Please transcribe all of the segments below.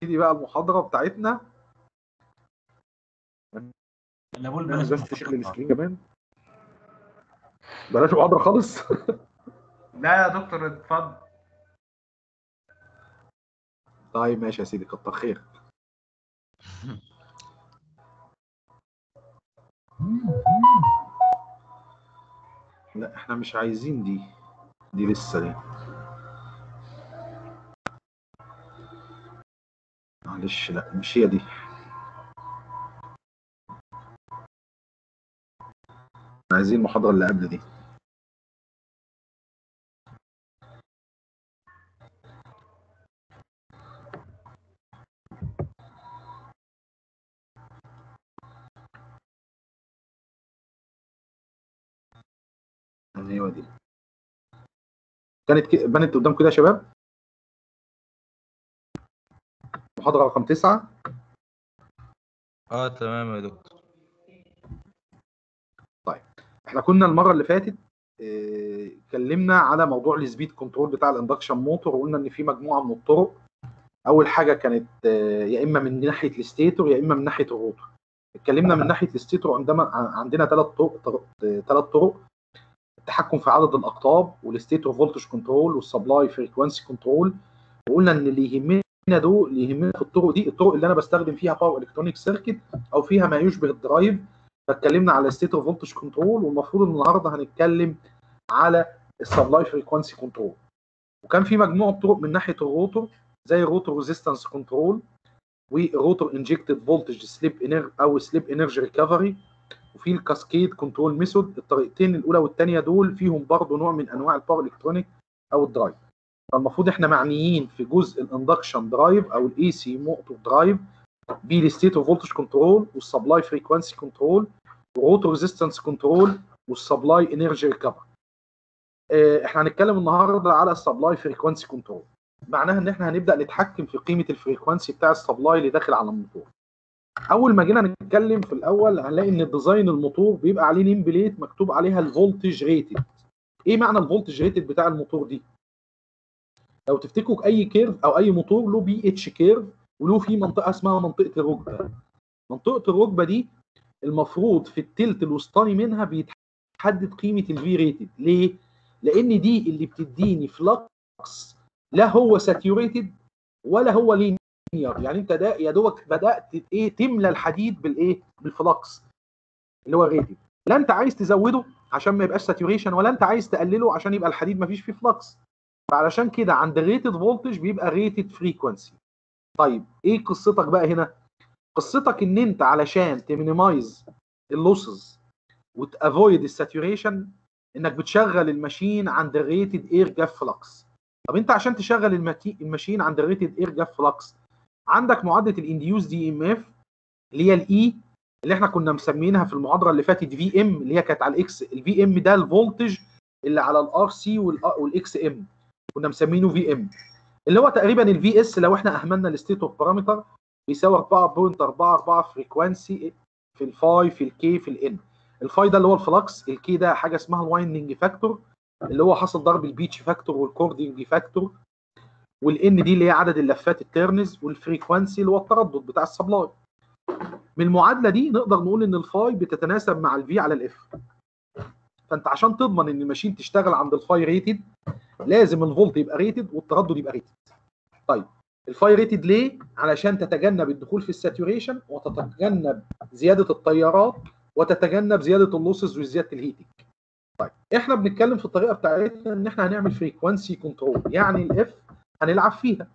نبتدي بقى المحاضره بتاعتنا اللي بقول بلاش بلاش بس تشغل السكرين كمان بلاش محاضره خالص لا يا دكتور اتفضل طيب ماشي يا سيدي كتر خير لا احنا مش عايزين دي دي لسه دي معلش لا مش هي دي عايزين المحاضرة اللي قبل دي ايوه دي كانت ك- بنت قدام كده يا شباب محاضرة رقم تسعة اه تمام يا دكتور احنا كنا المرة اللي فاتت اه، اتكلمنا على موضوع السبيد كنترول بتاع الاندكشن موتور وقلنا ان في مجموعة من الطرق اول حاجة كانت اه، يا اما من ناحية الستيتور يا اما من ناحية الروتور اتكلمنا من ناحية الستيتور عندما ع- عندنا ثلاث طرق ثلاث طرق التحكم في عدد الاقطاب والستيتور فولتج كنترول والسبلاي فريكوانسي كنترول وقلنا ان اللي يهمنا دول اللي يهمنا في الطرق دي الطرق اللي انا بستخدم فيها باور الكترونيك سيركت او فيها ما يشبه الدرايف فاتكلمنا على ستيتور فولتج كنترول والمفروض النهارده هنتكلم على السبلاي فريكوانسي كنترول وكان في مجموعه طرق من ناحيه الروتور زي الروتور ريزيستنس كنترول والروتور انجكتد فولتج سليب انر او سليب انرجي ريكفري وفي الكاسكيد كنترول ميثود الطريقتين الاولى والثانيه دول فيهم برضه نوع من انواع الباور الكترونيك او الدرايف فالمفروض احنا معنيين في جزء الاندكشن درايف او الاي سي موتور درايف بالستيتور فولتج كنترول والسبلاي فريكوانسي كنترول وروتور ريزيستنس كنترول والسبلاي انرجي ريكفري احنا هنتكلم النهارده على السبلاي فريكوانسي كنترول معناها ان احنا هنبدا نتحكم في قيمه الفريكوانسي بتاع السبلاي اللي داخل على الموتور اول ما جينا نتكلم في الاول هنلاقي ان الديزاين الموتور بيبقى عليه نيم بليت مكتوب عليها الفولتج ريتد ايه معنى الفولتج ريتد بتاع الموتور دي لو تفتكروا اي كيرف او اي موتور له بي اتش كيرف وله في منطقه اسمها منطقه الركبه منطقه الركبه دي المفروض في التلت الوسطاني منها بيتحدد قيمه الفي ريتد ليه لان دي اللي بتديني فلكس لا هو ساتيوريتد ولا هو لينير يعني انت ده يا دوبك بدات ايه تملى الحديد بالايه بالفلكس اللي هو ريتد لا انت عايز تزوده عشان ما يبقاش ساتيوريشن ولا انت عايز تقلله عشان يبقى الحديد ما فيش فيه فلكس فعلشان كده عند ريتد فولتج بيبقى ريتد فريكوانسي طيب ايه قصتك بقى هنا قصتك ان انت علشان تمينيمايز اللوسز وتافويد الساتوريشن انك بتشغل الماشين عند الريتد اير جاف فلكس طب انت عشان تشغل المتي- الماشين عند الريتد اير جاف فلكس عندك معادله الانديوس دي ام اف اللي هي الاي اللي احنا كنا مسمينها في المحاضره اللي فاتت في ام اللي هي كانت على الاكس الفي ام ده الفولتج اللي على الار سي والاكس ام كنا مسمينه في ام اللي هو تقريبا الفي اس لو احنا اهملنا الستيتور بارامتر بيساوي 4.44 فريكوانسي في الفاي في الكي في الان الفاي ده اللي هو الفلكس الكي ده حاجه اسمها الوايندنج فاكتور اللي هو حاصل ضرب البيتش فاكتور والكوردنج فاكتور والان دي اللي هي عدد اللفات التيرنز والفريكوانسي اللي هو التردد بتاع السبلاي من المعادله دي نقدر نقول ان الفاي بتتناسب مع الفي على الاف فانت عشان تضمن ان الماشين تشتغل عند الفاي ريتد لازم الفولت يبقى ريتد والتردد يبقى ريتد طيب الفاي ريتد ليه علشان تتجنب الدخول في الساتوريشن وتتجنب زياده التيارات وتتجنب زياده اللوسز وزياده الهيتنج طيب احنا بنتكلم في الطريقه بتاعتنا ان احنا هنعمل فريكوانسي كنترول يعني الاف هنلعب فيها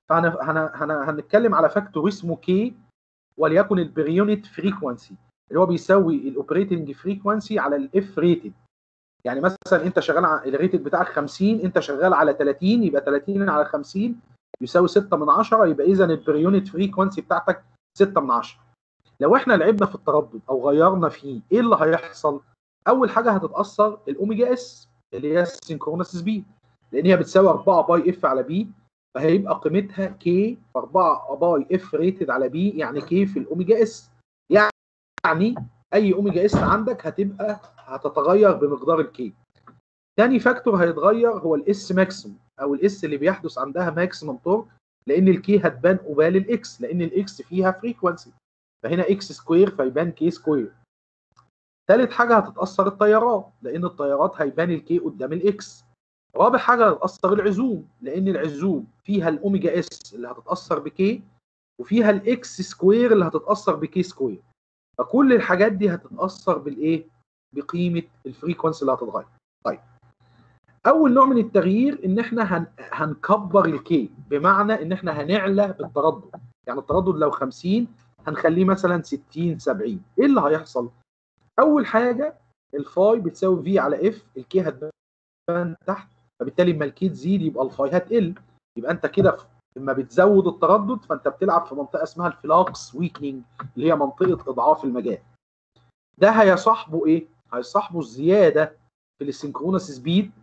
فهنتكلم على فاكتور اسمه كي وليكن البريونت فريكوانسي اللي هو بيساوي الاوبريتنج فريكوانسي على الاف ريتد يعني مثلا انت شغال على الريتد بتاعك 50 انت شغال على 30 يبقى 30 على 50 يساوي 6 من 10 يبقى اذا البريونت فريكوانسي بتاعتك 6 من 10 لو احنا لعبنا في التردد او غيرنا فيه ايه اللي هيحصل اول حاجه هتتاثر الاوميجا اس اللي هي السينكرونس سبيد لان هي بتساوي 4 باي اف على بي فهيبقى قيمتها كي 4 باي اف ريتد على بي يعني كي في الاوميجا اس يعني اي اوميجا اس عندك هتبقى هتتغير بمقدار الكي تاني فاكتور هيتغير هو الاس ماكسيموم او الاس اللي بيحدث عندها ماكسيمم تورك لان الكي هتبان قبال الاكس لان الاكس فيها فريكونسي فهنا اكس سكوير فيبان كي سكوير ثالث حاجه هتتاثر التيارات لان التيارات هيبان الكي قدام الاكس رابع حاجه هتتاثر العزوم لان العزوم فيها الاوميجا اس اللي هتتاثر بكي وفيها الاكس سكوير اللي هتتاثر بكي سكوير فكل الحاجات دي هتتاثر بالايه بقيمه الفريكونسي اللي هتتغير طيب اول نوع من التغيير ان احنا هن... هنكبر الكي بمعنى ان احنا هنعلى بالتردد يعني التردد لو 50 هنخليه مثلا 60 70 ايه اللي هيحصل اول حاجه الفاي بتساوي في على اف الكي هتبان تحت فبالتالي لما الكي تزيد يبقى الفاي هتقل يبقى انت كده لما بتزود التردد فانت بتلعب في منطقه اسمها الفلاكس ويكنينج اللي هي منطقه اضعاف المجال ده هيصاحبه ايه هيصاحبه الزياده في السينكرونس سبيد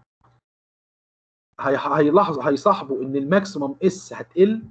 هيلاحظ هيصاحبه ان الماكسيمم اس هتقل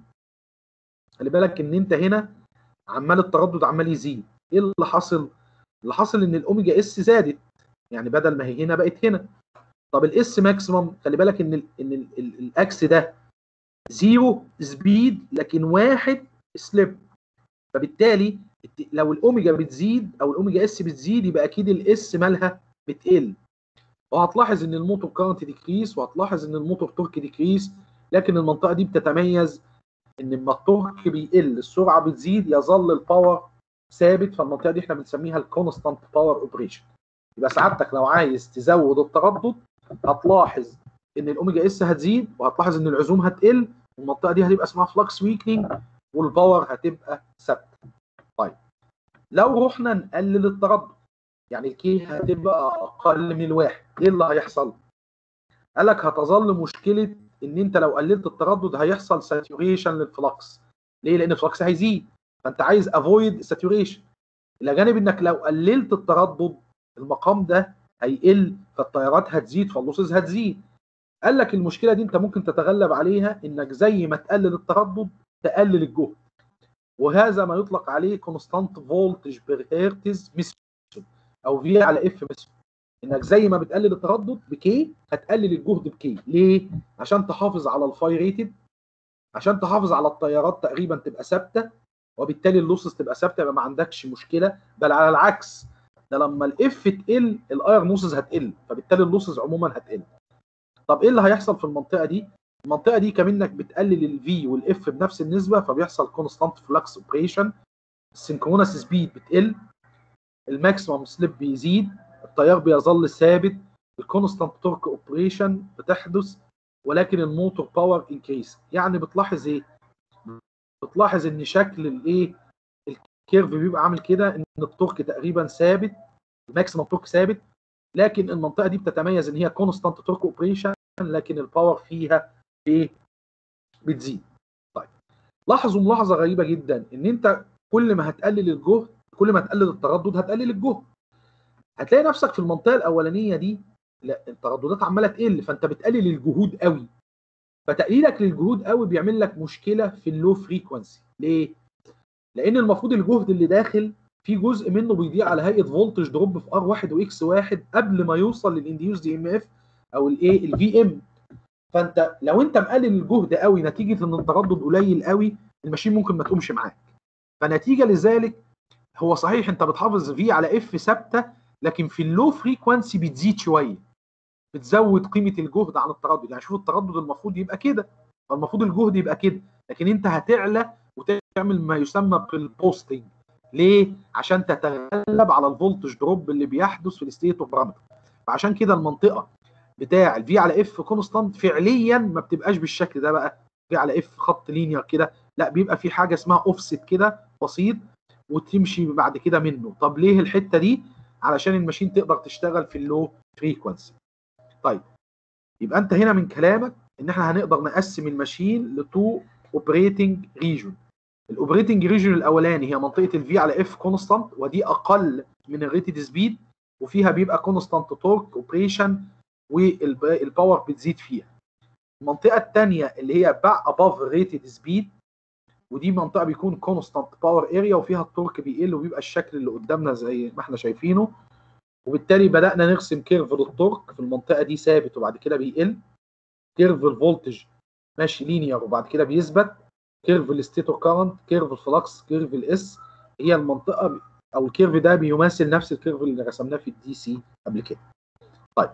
خلي بالك ان انت هنا عمال التردد عمال يزيد ايه اللي حصل اللي حصل ان الاوميجا اس زادت يعني بدل ما هي هنا بقت هنا طب الاس ماكسيمم خلي بالك ان ال ان ال ال الاكس ده زيرو سبيد لكن واحد سليب فبالتالي لو الاوميجا بتزيد او الاوميجا اس بتزيد يبقى اكيد الاس مالها بتقل وهتلاحظ ان الموتور كارنت ديكريس وهتلاحظ ان الموتور تورك ديكريس لكن المنطقه دي بتتميز ان لما التورك بيقل السرعه بتزيد يظل الباور ثابت فالمنطقه دي احنا بنسميها الكونستانت باور اوبريشن يبقى سعادتك لو عايز تزود التردد هتلاحظ ان الاوميجا اس هتزيد وهتلاحظ ان العزوم هتقل والمنطقه دي هتبقى اسمها فلكس ويكنينج والباور هتبقى ثابته طيب لو رحنا نقلل التردد يعني الكي هتبقى اقل من الواحد ايه اللي هيحصل قال لك هتظل مشكله ان انت لو قللت التردد هيحصل ساتوريشن للفلكس ليه لان الفلكس هيزيد فانت عايز افويد ساتوريشن الى جانب انك لو قللت التردد المقام ده هيقل فالتيارات هتزيد فاللوسز هتزيد قال لك المشكله دي انت ممكن تتغلب عليها انك زي ما تقلل التردد تقلل الجهد وهذا ما يطلق عليه كونستانت فولتج بير هيرتز ميثود او في على اف ميثود انك زي ما بتقلل التردد بكي هتقلل الجهد بكي ليه عشان تحافظ على الفاي ريتد عشان تحافظ على التيارات تقريبا تبقى ثابته وبالتالي اللوسز تبقى ثابته يبقى ما عندكش مشكله بل على العكس ده لما الاف تقل الاير لوسز هتقل فبالتالي اللوسز عموما هتقل طب ايه اللي هيحصل في المنطقه دي المنطقه دي كمنك بتقلل الفي والاف بنفس النسبه فبيحصل كونستانت فلكس اوبريشن السنكرونس سبيد بتقل الماكسيمم سليب بيزيد التيار بيظل ثابت الكونستانت تورك اوبريشن بتحدث ولكن الموتور باور انكريس يعني بتلاحظ ايه بتلاحظ ان شكل الايه الكيرف بيبقى عامل كده ان التورك تقريبا ثابت الماكسيمم تورك ثابت لكن المنطقه دي بتتميز ان هي كونستانت تورك اوبريشن لكن الباور فيها ايه بتزيد طيب لاحظوا ملاحظه غريبه جدا ان انت كل ما هتقلل الجهد كل ما تقلل التردد هتقلل الجهد هتلاقي نفسك في المنطقه الاولانيه دي لا الترددات عماله تقل فانت بتقلل الجهود قوي فتقليلك للجهود قوي بيعمل لك مشكله في اللو فريكونسي ليه لان المفروض الجهد اللي داخل في جزء منه بيضيع على هيئه فولتج دروب في ار 1 واكس 1 قبل ما يوصل للانديوس دي ام اف او الايه الفي ام فانت لو انت مقلل الجهد قوي نتيجه ان التردد قليل قوي الماشين ممكن ما تقومش معاك فنتيجه لذلك هو صحيح انت بتحافظ في على اف ثابته لكن في اللو فريكوانسي بتزيد شويه بتزود قيمه الجهد عن التردد يعني شوف التردد المفروض يبقى كده فالمفروض الجهد يبقى كده لكن انت هتعلى وتعمل ما يسمى بالبوستنج ليه عشان تتغلب على الفولتج دروب اللي بيحدث في الستيت اوف بارامتر فعشان كده المنطقه بتاع الفي على اف كونستانت فعليا ما بتبقاش بالشكل ده بقى في على اف خط لينير كده لا بيبقى في حاجه اسمها اوفست كده بسيط وتمشي بعد كده منه طب ليه الحته دي علشان الماشين تقدر تشتغل في اللو فريكوانسي طيب يبقى انت هنا من كلامك ان احنا هنقدر نقسم الماشين لتو اوبريتنج ريجون الاوبريتنج ريجون الاولاني هي منطقه الفي على اف كونستانت ودي اقل من الريتد سبيد وفيها بيبقى كونستانت تورك اوبريشن والباور بتزيد فيها المنطقه الثانيه اللي هي باع اباف ريتد سبيد ودي منطقه بيكون كونستانت باور اريا وفيها التورك بيقل وبيبقى الشكل اللي قدامنا زي ما احنا شايفينه وبالتالي بدانا نرسم كيرف للتورك في المنطقه دي ثابت وبعد كده بيقل كيرف الفولتج ماشي لينير وبعد كده بيثبت كيرف الستيتور كارنت كيرف الفلكس كيرف الاس هي المنطقه ب- او الكيرف ده بيمثل نفس الكيرف اللي رسمناه في الدي سي قبل كده طيب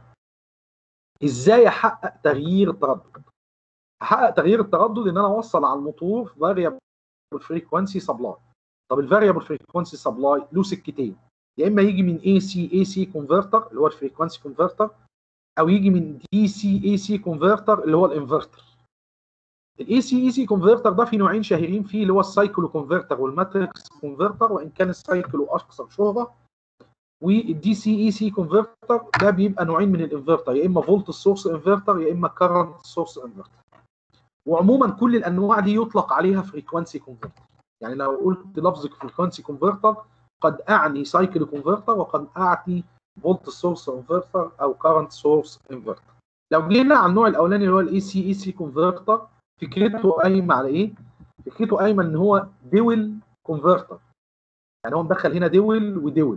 ازاي احقق تغيير التردد احقق تغيير التردد ان انا اوصل على الموتور فاريبل فريكوانسي سبلاي طب الفاريبل فريكوانسي سبلاي له سكتين يا اما يجي من اي سي اي سي كونفرتر اللي هو الفريكوانسي كونفرتر او يجي من دي سي اي سي كونفرتر اللي هو الانفرتر الاي سي اي سي كونفرتر ده في نوعين شهيرين فيه اللي هو السايكلو كونفرتر والماتريكس كونفرتر وان كان السايكلو اكثر شهره والدي سي اي سي كونفرتر ده بيبقى نوعين من الانفرتر يا اما فولت سورس انفرتر يا اما كارنت سورس انفرتر وعموما كل الانواع دي يطلق عليها فريكوانسي كونفرتر يعني لو قلت لفظ فريكوانسي كونفرتر قد اعني سايكل كونفرتر وقد اعني فولت سورس انفرتر او كارنت سورس انفرتر لو جينا على النوع الاولاني اللي هو الاي سي اي سي كونفرتر فكرته قايمه على ايه؟ فكرته قايمه ان هو دول كونفرتر يعني هو مدخل هنا دول ودول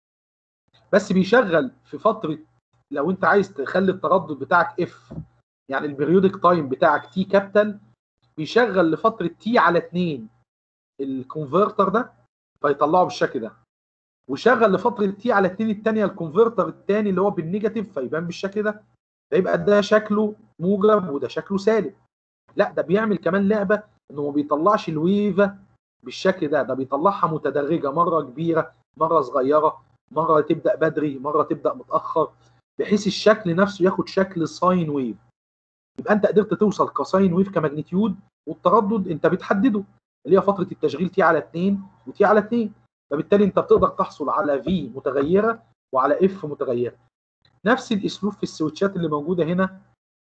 بس بيشغل في فتره لو انت عايز تخلي التردد بتاعك اف يعني البريودك تايم بتاعك تي كابيتال بيشغل لفتره تي على 2 الكونفرتر ده فيطلعه بالشكل ده وشغل لفتره تي على 2 الثانيه الكونفرتر الثاني اللي هو بالنيجاتيف فيبان بالشكل ده فيبقى ده شكله موجب وده شكله سالب لا ده بيعمل كمان لعبه انه ما بيطلعش الويفه بالشكل ده ده بيطلعها متدرجه مره كبيره مره صغيره مره تبدا بدري مره تبدا متاخر بحيث الشكل نفسه ياخد شكل ساين ويف يبقى انت قدرت توصل كساين ويف كماجنتيود والتردد انت بتحدده اللي هي فتره التشغيل تي على 2 وتي على 2 فبالتالي انت بتقدر تحصل على في متغيره وعلى اف متغيره نفس الاسلوب في السويتشات اللي موجوده هنا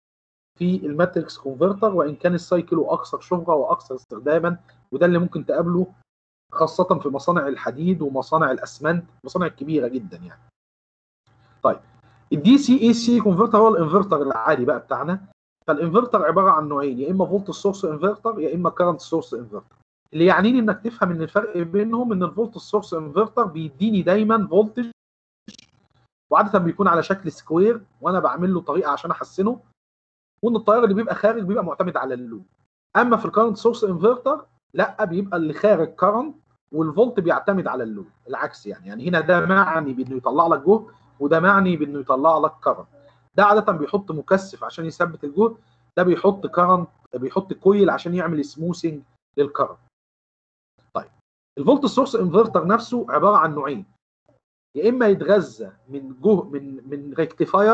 في الماتريكس كونفرتر وان كان السايكلو اكثر شهره واكثر استخداما وده اللي ممكن تقابله خاصه في مصانع الحديد ومصانع الاسمنت مصانع كبيره جدا يعني طيب الدي سي اي سي كونفرتر هو الانفرتر العادي بقى بتاعنا فالانفرتر عباره عن نوعين يا اما فولت سورس انفرتر يا اما كارنت سورس انفرتر اللي يعنيني انك تفهم ان الفرق بينهم ان الفولت سورس انفرتر بيديني دايما فولتج وعاده بيكون على شكل سكوير وانا بعمل له طريقه عشان احسنه وان التيار اللي بيبقى خارج بيبقى معتمد على اللود اما في الكارنت سورس انفرتر لا بيبقى اللي خارج كارنت والفولت بيعتمد على اللود العكس يعني يعني هنا ده معني بانه يطلع لك جهد وده معني بانه يطلع لك كرنت ده عاده بيحط مكثف عشان يثبت الجهد ده بيحط كرنت بيحط كويل عشان يعمل سموثنج للكرنت طيب الفولت سورس انفرتر نفسه عباره عن نوعين يا اما يتغذى من جهد من من ريكتيفاير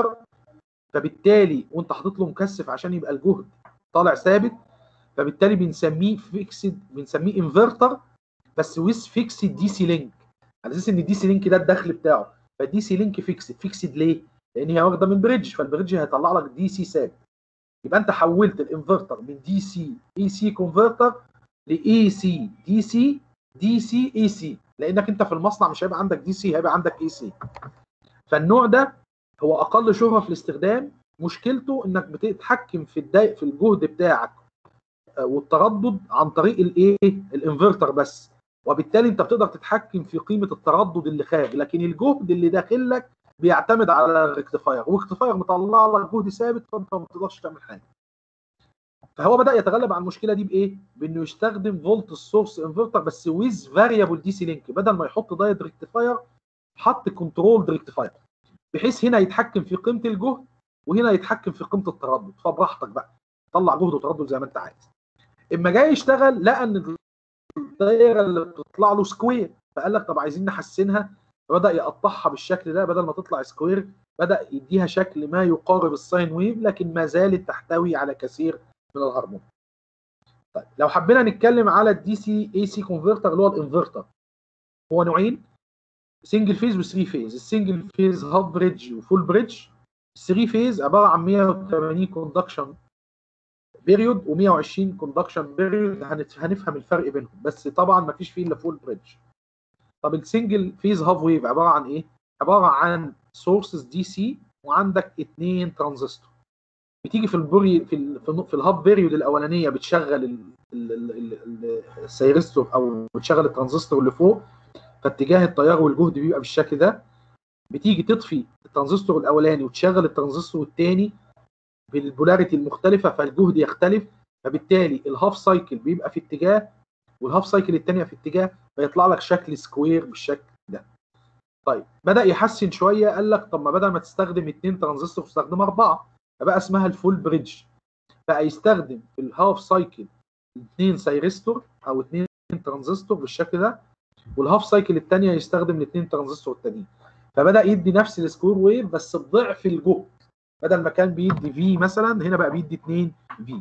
فبالتالي وانت حاطط له مكثف عشان يبقى الجهد طالع ثابت فبالتالي بنسميه فيكسد بنسميه انفرتر بس ويز فيكسد دي سي لينك على اساس ان الدي سي لينك ده الدخل بتاعه فالدي سي لينك فيكسد فيكسد ليه؟ لان هي واخده من بريدج فالبريدج هيطلع لك دي سي ثابت يبقى انت حولت الانفرتر من دي سي اي سي كونفرتر لاي سي دي سي دي سي اي سي لانك انت في المصنع مش هيبقى عندك دي سي هيبقى عندك اي سي فالنوع ده هو اقل شهره في الاستخدام مشكلته انك بتتحكم في الداي في الجهد بتاعك والتردد عن طريق الايه الانفرتر بس وبالتالي انت بتقدر تتحكم في قيمه التردد اللي خارج لكن الجهد اللي داخل لك بيعتمد على الريكتيفاير والريكتيفاير مطلع لك جهد ثابت فانت ما بتقدرش تعمل حاجه فهو بدا يتغلب على المشكله دي بايه بانه يستخدم فولت سورس انفرتر بس ويز فاريبل دي سي لينك بدل ما يحط دايت ريكتيفاير حط كنترول ريكتيفاير بحيث هنا يتحكم في قيمه الجهد وهنا يتحكم في قيمه التردد فبراحتك بقى طلع جهد وتردد زي ما انت عايز اما جاي يشتغل لقى ان الدايره اللي بتطلع له سكوير فقال لك طب عايزين نحسنها فبدا يقطعها بالشكل ده بدل ما تطلع سكوير بدا يديها شكل ما يقارب الساين ويف لكن ما زالت تحتوي على كثير من الهرمون طيب لو حبينا نتكلم على الدي سي اي سي كونفرتر اللي هو الانفرتر هو نوعين سنجل فيز وثري فيز السنجل فيز هاف بريدج وفول بريدج الثري فيز عباره عن 180 كوندكشن بيريود و120 كوندكشن بيريود هنفهم الفرق بينهم بس طبعا ما فيش فيه الا فول بريدج طب السنجل فيز هاف ويف عباره عن ايه عباره عن سورسز دي سي وعندك اثنين ترانزستور بتيجي في البوري في ال في, في الهاب بيريود الاولانيه بتشغل السيرستور او بتشغل الترانزستور اللي فوق فاتجاه التيار والجهد بيبقى بالشكل ده بتيجي تطفي الترانزستور الاولاني وتشغل الترانزستور الثاني بالبولاريتي المختلفه فالجهد يختلف فبالتالي الهاف سايكل بيبقى في اتجاه والهاف سايكل الثانيه في اتجاه فيطلع لك شكل سكوير بالشكل ده طيب بدا يحسن شويه قال لك طب ما بدل ما تستخدم اثنين ترانزستور تستخدم اربعه فبقى اسمها الفول بريدج بقى يستخدم في الهاف سايكل اثنين سايرستور او اثنين ترانزستور بالشكل ده والهاف سايكل الثانيه يستخدم الاثنين ترانزستور التانيين فبدا يدي نفس السكوير ويف بس بضعف الجهد بدل ما كان بيدي في مثلا هنا بقى بيدي 2 في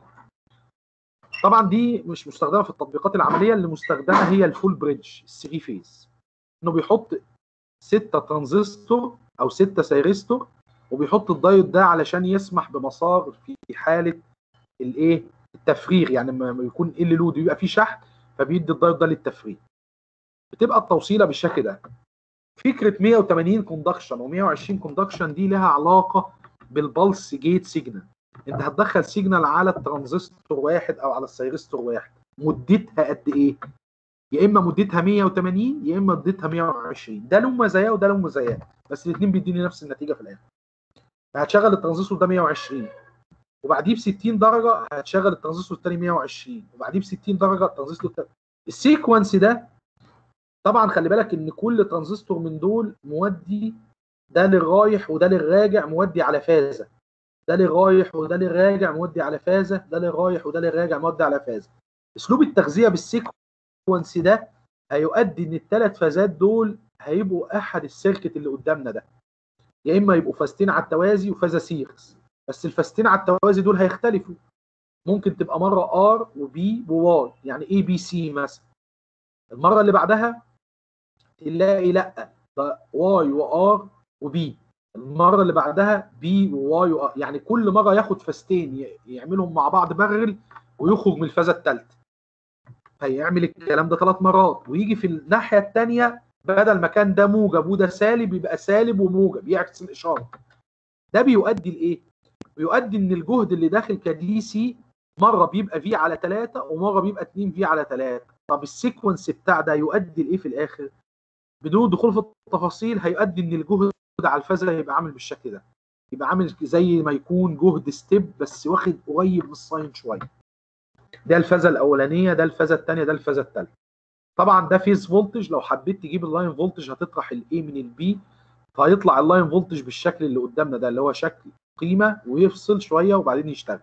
طبعا دي مش مستخدمه في التطبيقات العمليه اللي مستخدمه هي الفول بريدج الثري فيز انه بيحط ستة ترانزستور او ستة سيرستور وبيحط الدايود ده علشان يسمح بمسار في حاله الايه التفريغ يعني لما يكون ال لود يبقى فيه شحن فبيدي الدايود ده للتفريغ بتبقى التوصيله بالشكل ده فكره 180 كوندكشن و120 كوندكشن دي لها علاقه بالبلس جيت سيجنال انت هتدخل سيجنال على الترانزستور واحد او على السيرستور واحد مدتها قد ايه يا اما مدتها 180 يا اما مدتها 120 ده له مزايا وده له مزايا بس الاثنين بيديني نفس النتيجه في الاخر هتشغل الترانزستور ده 120 وبعديه ب 60 درجه هتشغل الترانزستور الثاني 120 وبعديه ب 60 درجه الترانزستور الثاني السيكونس ده طبعا خلي بالك ان كل ترانزستور من دول مودي ده للرايح وده للراجع مودي على فازه ده للرايح وده للراجع مودي على فازه ده للرايح وده للراجع مودي على فازه اسلوب التغذيه بالسيكونس ده هيؤدي ان الثلاث فازات دول هيبقوا احد السيركت اللي قدامنا ده يا اما يبقوا فازتين على التوازي وفازه سيريز بس الفازتين على التوازي دول هيختلفوا ممكن تبقى مره ار وبي وواي يعني اي بي سي مثلا المره اللي بعدها تلاقي لا ده واي وار وبي المره اللي بعدها بي وواي وار يعني كل مره ياخد فاستين يعملهم مع بعض بغل ويخرج من الفازه الثالثه هيعمل الكلام ده ثلاث مرات ويجي في الناحيه الثانيه بدل ما كان ده موجب وده سالب يبقى سالب وموجب يعكس الاشاره ده بيؤدي لايه؟ بيؤدي ان الجهد اللي داخل كدي سي مره بيبقى في على 3 ومره بيبقى 2 في على 3 طب السيكونس بتاع ده يؤدي لايه في الاخر؟ بدون دخول في التفاصيل هيؤدي ان الجهد على الفازه يبقى عامل بالشكل ده يبقى عامل زي ما يكون جهد ستيب بس واخد قريب من الساين شويه ده الفازه الاولانيه ده الفازه الثانيه ده الفازه الثالثه طبعا ده فيز فولتج لو حبيت تجيب اللاين فولتج هتطرح الاي من البي فهيطلع اللاين فولتج بالشكل اللي قدامنا ده اللي هو شكل قيمه ويفصل شويه وبعدين يشتغل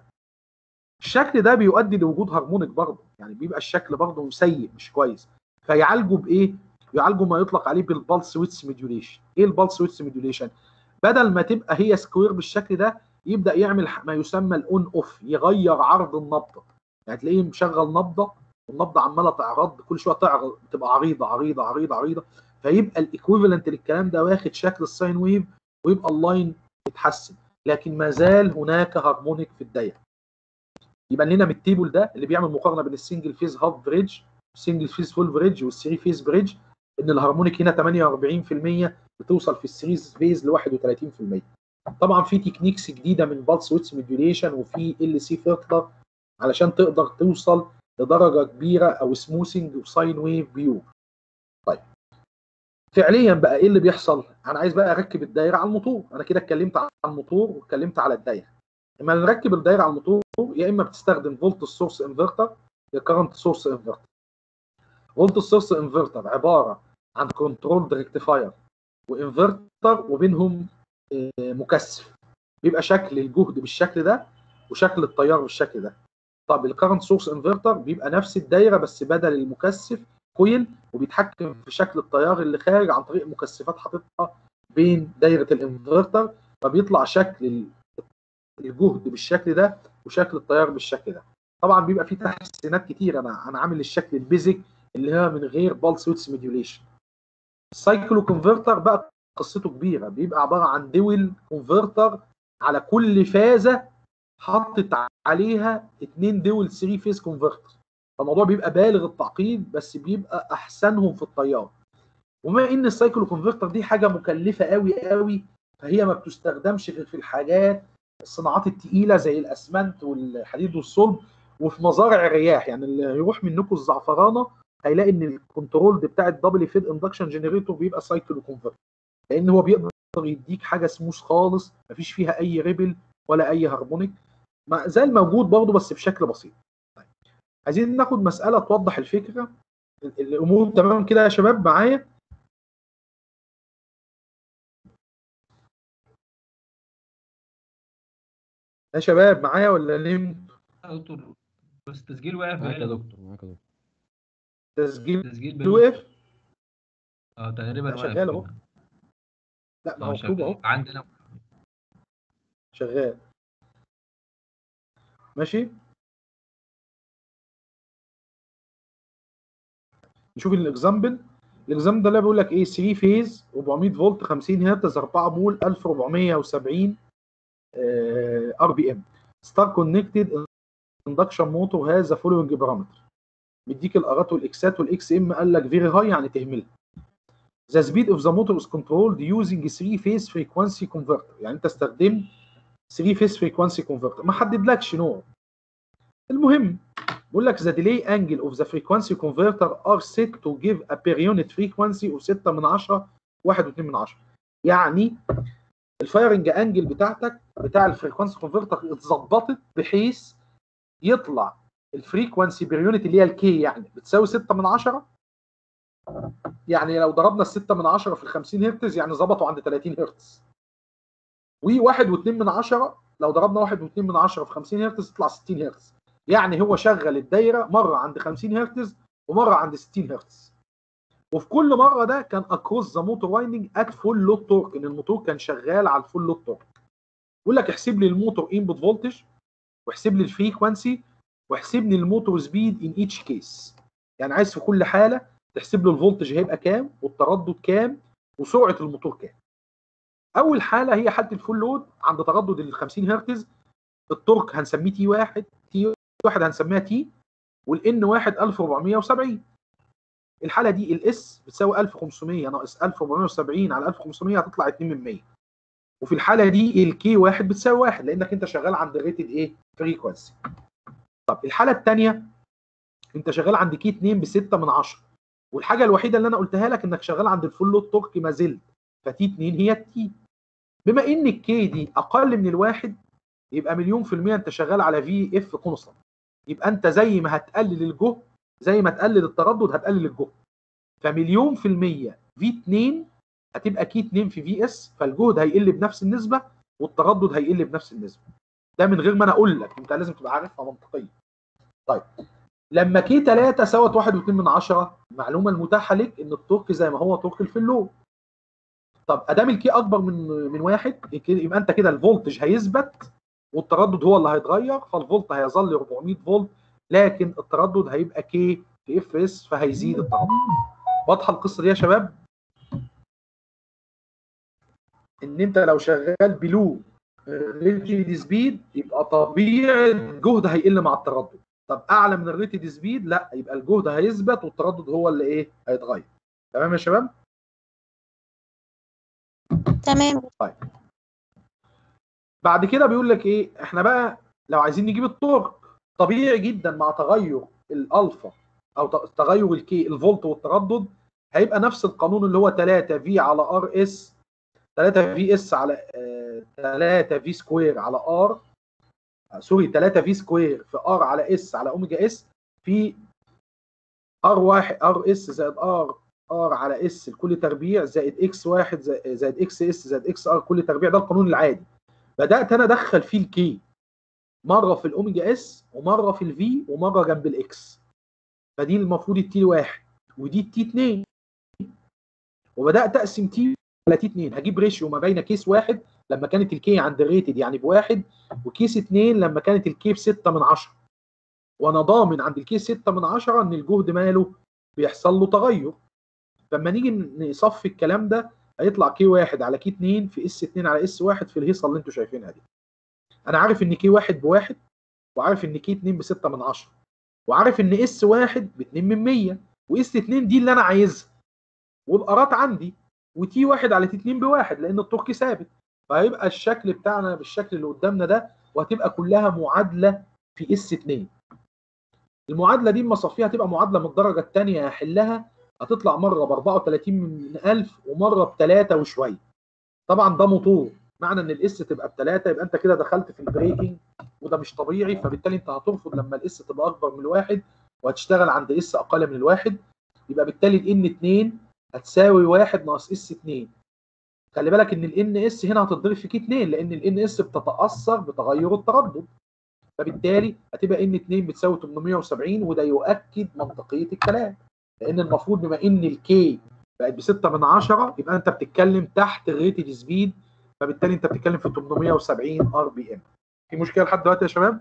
الشكل ده بيؤدي لوجود هارمونيك برضه يعني بيبقى الشكل برضه سيء مش كويس فيعالجوا بايه يعالجوا ما يطلق عليه بالبلس ويتس ميديوليشن ايه البلس ويتس ميديوليشن بدل ما تبقى هي سكوير بالشكل ده يبدا يعمل ما يسمى الاون اوف يغير عرض النبضه يعني تلاقيه مشغل نبضه والنبضه عماله تعرض كل شويه تعرض تبقى عريضه عريضه عريضه عريضه فيبقى الايكويفالنت للكلام ده واخد شكل الساين ويف ويبقى اللاين يتحسن لكن ما زال هناك هارمونيك في الدايره يبقى لنا من التيبل ده اللي بيعمل مقارنه بين السنجل فيز هاف بريدج السنجل فيز فول بريدج والثري فيز بريدج ان الهارمونيك هنا 48% بتوصل في السيريز فيز ل 31% طبعا في تكنيكس جديده من بالس ويتس ميديوليشن وفي ال سي فلتر علشان تقدر توصل لدرجه كبيره او سموثنج وساين ويف بيور طيب فعليا بقى ايه اللي بيحصل انا عايز بقى اركب الدايره على الموتور انا كده اتكلمت عن الموتور واتكلمت على الدايره لما نركب الدايره على الموتور يا اما بتستخدم فولت سورس انفرتر يا كرنت سورس انفرتر فولت سورس انفرتر عباره عن كنترول ريكتيفاير وانفرتر وبينهم مكثف بيبقى شكل الجهد بالشكل ده وشكل التيار بالشكل ده طب الكرنت سورس انفرتر بيبقى نفس الدايره بس بدل المكثف كويل وبيتحكم في شكل التيار اللي خارج عن طريق مكثفات حاططها بين دايره الانفرتر فبيطلع شكل الجهد بالشكل ده وشكل التيار بالشكل ده طبعا بيبقى فيه تحسينات كتير انا انا عامل الشكل البيزك اللي هو من غير بالس ويتس ميديوليشن السايكلو كونفرتر بقى قصته كبيره بيبقى عباره عن دول كونفرتر على كل فازه حطت عليها اتنين دول 3 فيز كونفرتر فالموضوع بيبقى بالغ التعقيد بس بيبقى احسنهم في التيار وما ان السايكلو كونفرتر دي حاجه مكلفه قوي قوي فهي ما بتستخدمش غير في الحاجات الصناعات التقيله زي الاسمنت والحديد والصلب وفي مزارع الرياح يعني اللي يروح منكم الزعفرانه هيلاقي ان الكنترول بتاع الدبل فيد اندكشن جنريتور بيبقى سايكلو كونفرتر لان هو بيقدر يديك حاجه سموث خالص مفيش فيها اي ريبل ولا اي هارمونيك ما زال موجود برضه بس بشكل بسيط عايزين ناخد مساله توضح الفكره ال- الامور تمام كده يا شباب معايا يا شباب معايا ولا نمت يا دكتور بس التسجيل واقف معاك يا هنا دكتور معاك يا دكتور تسجيل التسجيل بيقول- وقف اه تقريبا لا، واقف شغال أهو. كده. لا ما اه هو مكتوب اهو شغال عندنا شغال ماشي نشوف الاكزامبل الاكزامبل ده اللي بيقول لك ايه 3 فيز 400 فولت 50 هرتز 4 بول 1470 ار بي ام ستار كونكتد اندكشن موتور هذا فولوينج بارامتر مديك الارات والاكسات والاكس ام قال لك فيري هاي يعني تهملها The speed of the motor is controlled using 3 phase frequency converter يعني انت استخدمت 3 phase frequency converter ما حددلكش نوع المهم بيقول لك the delay angle of the frequency converter are set to give a per unit frequency of 6 من 10 1.2 من 10 يعني الفايرنج انجل بتاعتك بتاع الفريكونسي كونفرتر اتظبطت بحيث يطلع الفريكونسي بير يونت اللي هي الكي يعني بتساوي 6 من 10 يعني لو ضربنا ال 6 من 10 في ال 50 هرتز يعني ظبطوا عند 30 هرتز و1 و2 من 10 لو ضربنا 1 و2 من 10 في 50 هرتز تطلع 60 هرتز يعني هو شغل الدايره مره عند 50 هرتز ومره عند 60 هرتز وفي كل مره ده كان اكروس ذا موتور وايندنج ات فول لود تورك ان الموتور كان شغال على الفول لود تورك بيقول لك احسب لي الموتور انبوت فولتج واحسب لي الفريكونسي واحسب لي الموتور سبيد ان ايتش كيس يعني عايز في كل حاله تحسب له الفولتج هيبقى كام والتردد كام وسرعه الموتور كام اول حاله هي حاله الفول لود عند تردد ال 50 هرتز التورك هنسميه تي واحد تي واحد هنسميها تي والان واحد 1470 الحاله دي الاس بتساوي 1500 ناقص 1470 على 1500 هتطلع 2 من 100 وفي الحاله دي الكي واحد بتساوي واحد لانك انت شغال عند ريتد ايه فريكونسي طب الحاله الثانيه انت شغال عند كي 2 ب 6 من 10 والحاجه الوحيده اللي انا قلتها لك انك شغال عند الفول لود تورك ما زلت فتي 2 هي التي بما ان الكي دي اقل من الواحد يبقى مليون في المية انت شغال على في اف كونستانت يبقى انت زي ما هتقلل الجهد زي ما تقلل التردد هتقلل الجهد فمليون في المية في 2 هتبقى كي 2 في في اس فالجهد هيقل بنفس النسبة والتردد هيقل بنفس النسبة ده من غير ما انا اقول لك انت لازم تبقى عارفها منطقيا طيب لما كي 3 ساوت 1.2 من 10 المعلومة المتاحة لك ان التورك زي ما هو تورك الفلو طب ادام الكي اكبر من من واحد يبقى انت كده الفولتج هيثبت والتردد هو اللي هيتغير فالفولت هيظل 400 فولت لكن التردد هيبقى كي في اف اس فهيزيد التردد واضحه القصه دي يا شباب ان انت لو شغال بلو ريتد سبيد يبقى طبيعي الجهد هيقل مع التردد طب اعلى من الريتد سبيد لا يبقى الجهد هيثبت والتردد هو اللي ايه هيتغير تمام يا شباب تمام بعد كده بيقول لك ايه احنا بقى لو عايزين نجيب التورك طبيعي جدا مع تغير الالفا او ت- تغير الكي الفولت والتردد هيبقى نفس القانون اللي هو 3 في على ار اس 3 في اس على آه، 3 في سكوير على ار سوري 3 في سكوير في ار على اس على اوميجا اس في ار واحد ار اس زائد ار ار على اس لكل تربيع زائد اكس واحد زائد زائد اكس اس زائد اكس ار كل تربيع ده القانون العادي بدات انا ادخل فيه الكي مره في الاوميجا اس ومره في الفي ومره جنب الاكس فدي المفروض التي واحد ودي التي 2 وبدات اقسم تي على تي 2 هجيب ريشيو ما بين كيس واحد لما كانت الكي عند الريتد يعني بواحد وكيس 2 لما كانت الكي ب 6 من 10 وانا ضامن عند الكيس 6 من 10 ان الجهد ماله بيحصل له تغير فلما نيجي نصفي الكلام ده هيطلع كي واحد على كي 2 في اس 2 على اس واحد في الهيصه اللي انتوا شايفينها دي انا عارف ان كي واحد بواحد وعارف ان كي 2 ب 6 من 10 وعارف ان اس واحد ب 2 من 100 واس 2 دي اللي انا عايزها والارات عندي وتي واحد على تي 2 بواحد لان التركي ثابت فهيبقى الشكل بتاعنا بالشكل اللي قدامنا ده وهتبقى كلها معادله في اس 2 المعادله دي اما اصفيها هتبقى معادله من الدرجه الثانيه هحلها هتطلع مره ب 34 من 1000 ومره ب 3 وشويه طبعا ده موتور معنى ان الاس تبقى بثلاثه يبقى انت كده دخلت في البريكنج وده مش طبيعي فبالتالي انت هترفض لما الاس تبقى اكبر من الواحد وهتشتغل عند اس اقل من الواحد يبقى بالتالي الان 2 هتساوي 1 ناقص اس 2 خلي بالك ان الان اس هنا هتتضرب في كي 2 لان الان اس بتتاثر بتغير التردد فبالتالي هتبقى ان 2 بتساوي 870 وده يؤكد منطقيه الكلام لان المفروض بما ان الكي بقت ب 6 من 10 يبقى انت بتتكلم تحت الريتد سبيد فبالتالي انت بتتكلم في 870 ار بي ام في مشكله لحد دلوقتي يا شباب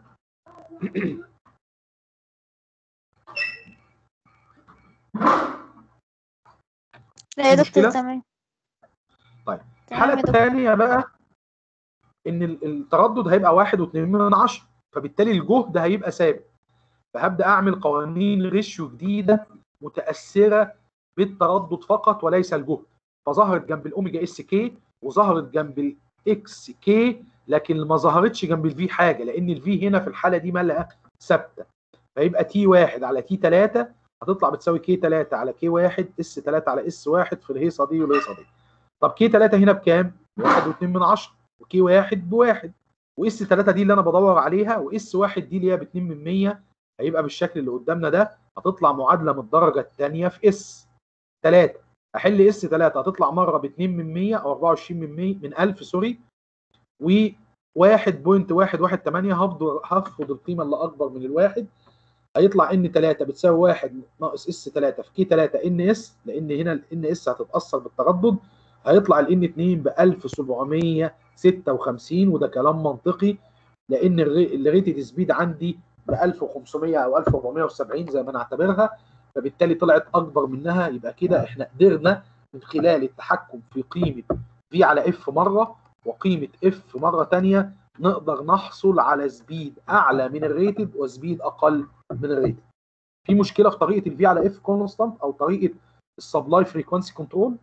لا يا في دكتور مشكلة؟ تمام طيب تمام الحاله يا دكتور الثانيه بقى ان ال- التردد هيبقى 1.2 من 10 فبالتالي الجهد هيبقى ثابت فهبدا اعمل قوانين ريشيو جديده متاثره بالتردد فقط وليس الجهد فظهرت جنب الاوميجا اس كي وظهرت جنب الاكس كي لكن ما ظهرتش جنب الفي حاجه لان الفي هنا في الحاله دي مالها ثابته فيبقى تي 1 على تي 3 هتطلع بتساوي كي 3 على كي 1 اس 3 على اس 1 في الهيصه دي والهيصه دي طب كي 3 هنا بكام؟ 1.2 من 10 وكي 1 بواحد واس 3 دي اللي انا بدور عليها واس 1 دي اللي هي ب 2 من 100 هيبقى بالشكل اللي قدامنا ده هتطلع معادله من الدرجه الثانيه في اس 3 احل اس 3 هتطلع مره ب 2 من 100 او 24 من 100 من 1000 سوري و 1.118 هفضل هخفض القيمه اللي اكبر من الواحد هيطلع ان 3 بتساوي 1 ناقص اس 3 في كي 3 ان اس لان هنا الان اس هتتاثر بالتردد هيطلع الان 2 ب 1756 وده كلام منطقي لان الريتد سبيد عندي ب 1500 او 1470 زي ما انا اعتبرها فبالتالي طلعت اكبر منها يبقى كده احنا قدرنا من خلال التحكم في قيمه في على اف مره وقيمه اف مره ثانيه نقدر نحصل على سبيد اعلى من الريتد وسبيد اقل من الريتد في مشكله في طريقه الفي على اف كونستانت او طريقه السبلاي فريكوانسي كنترول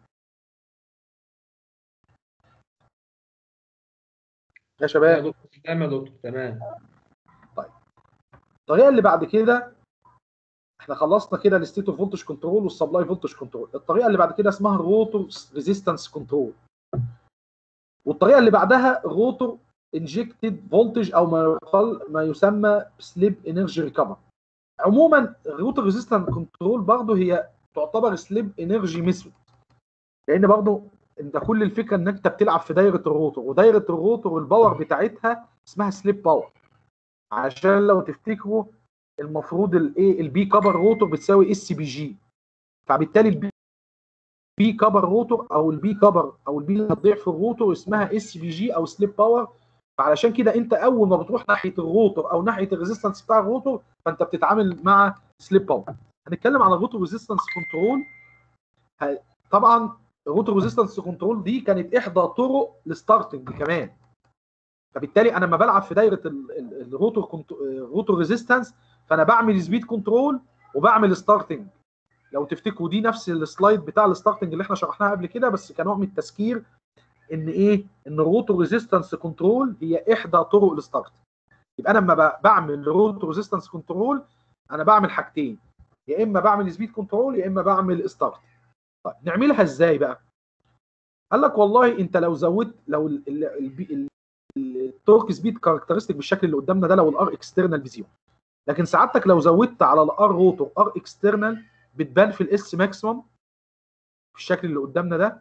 يا شباب يا دكتور تمام يا دكتور تمام الطريقه اللي بعد كده احنا خلصنا كده الستيت اوف فولتج كنترول والسبلاي فولتج كنترول الطريقه اللي بعد كده اسمها الروتور ريزيستنس كنترول والطريقه اللي بعدها روتور انجكتد فولتج او ما يقال ما يسمى سليب انرجي ريكفر عموما الروتور ريزيستنس كنترول برضه هي تعتبر سليب انرجي ميثود لان برضه انت كل الفكره ان انت بتلعب في دايره الروتور ودايره الروتور الباور بتاعتها اسمها سليب باور عشان لو تفتكروا المفروض الايه البي كبر روتور بتساوي اس بي جي فبالتالي البي بي كبر روتور او البي كبر او البي اللي هتضيع في الروتور اسمها اس بي جي او سليب باور فعلشان كده انت اول ما بتروح ناحيه الروتور او ناحيه الريزيستنس بتاع الروتور فانت بتتعامل مع سليب باور هنتكلم على الروتور ريزيستنس كنترول طبعا الروتور ريزيستنس كنترول دي كانت احدى طرق الستارتنج كمان فبالتالي انا لما بلعب في دايره ال- ال- الروتور كنت... الروتور ريزيستنس فانا بعمل سبيد كنترول وبعمل ستارتنج لو تفتكروا دي نفس السلايد بتاع الستارتنج اللي احنا شرحناها قبل كده بس كنوع من التذكير ان ايه ان الروتور ريزيستنس كنترول هي احدى طرق الستارت يبقى انا لما ب- بعمل روتور ريزيستنس كنترول انا بعمل حاجتين يا اما بعمل سبيد كنترول يا اما بعمل ستارت طيب نعملها ازاي بقى قال لك والله انت لو زودت لو ال- ال- ال- ال- التورك سبيد كاركترستيك بالشكل اللي قدامنا ده لو الار اكسترنال بزيرو لكن سعادتك لو زودت على الار روتور ار اكسترنال بتبان في الاس ماكسيمم بالشكل اللي قدامنا ده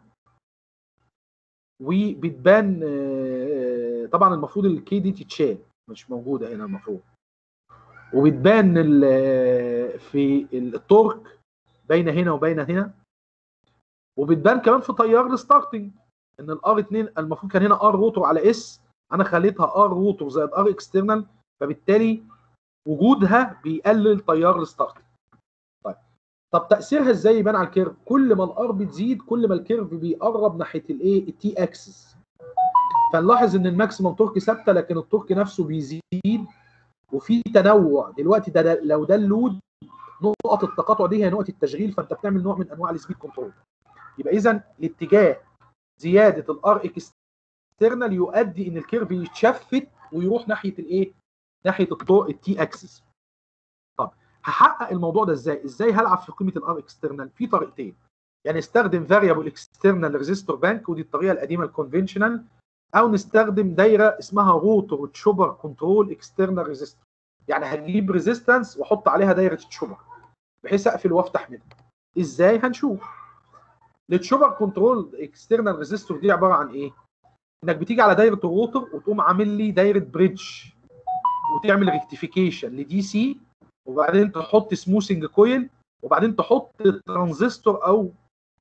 وبتبان آه، طبعا المفروض الكي دي تتشال مش موجوده هنا المفروض وبتبان ال- في التورك باينه هنا وباينه هنا وبتبان كمان في تيار الستارتنج ان الار 2 المفروض كان هنا ار روتور على اس انا خليتها ار روتور زائد ار اكسترنال فبالتالي وجودها بيقلل تيار الستارت طيب طب تاثيرها ازاي يبان على الكيرف كل ما الار بتزيد كل ما الكيرف بيقرب ناحيه الايه التي اكسس فنلاحظ ان الماكسيمم تورك ثابته لكن التورك نفسه بيزيد وفي تنوع دلوقتي ده, ده لو ده اللود نقط التقاطع دي هي نقط التشغيل فانت بتعمل نوع من انواع السبيد كنترول يبقى اذا الاتجاه زياده الار اكسترنال يؤدي ان الكيرف يتشفت ويروح ناحيه الايه ناحيه الطو التي اكسس طب هحقق الموضوع ده ازاي ازاي هلعب في قيمه الار اكسترنال في طريقتين يعني استخدم فاريبل اكسترنال ريزيستور بانك ودي الطريقه القديمه الكونفنشنال او نستخدم دايره اسمها روتور تشوبر كنترول اكسترنال ريزيستور يعني هجيب ريزيستنس واحط عليها دايره تشوبر بحيث اقفل وافتح منها ازاي هنشوف التشوبر كنترول اكسترنال ريزيستور دي عباره عن ايه انك بتيجي على دايره الروتور وتقوم عامل لي دايره بريدج وتعمل ريكتيفيكيشن لدي سي وبعدين تحط سموثنج كويل وبعدين تحط ترانزستور او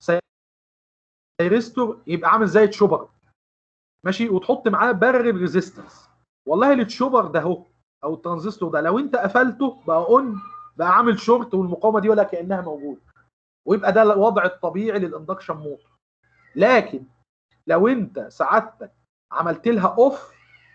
سيرستور يبقى عامل زي تشوبر ماشي وتحط معاه بارل ريزيستنس والله التشوبر ده اهو او الترانزستور ده لو انت قفلته بقى اون بقى عامل شورت والمقاومه دي ولا كانها موجوده ويبقى ده الوضع الطبيعي للاندكشن موتور لكن لو انت سعادتك عملت لها اوف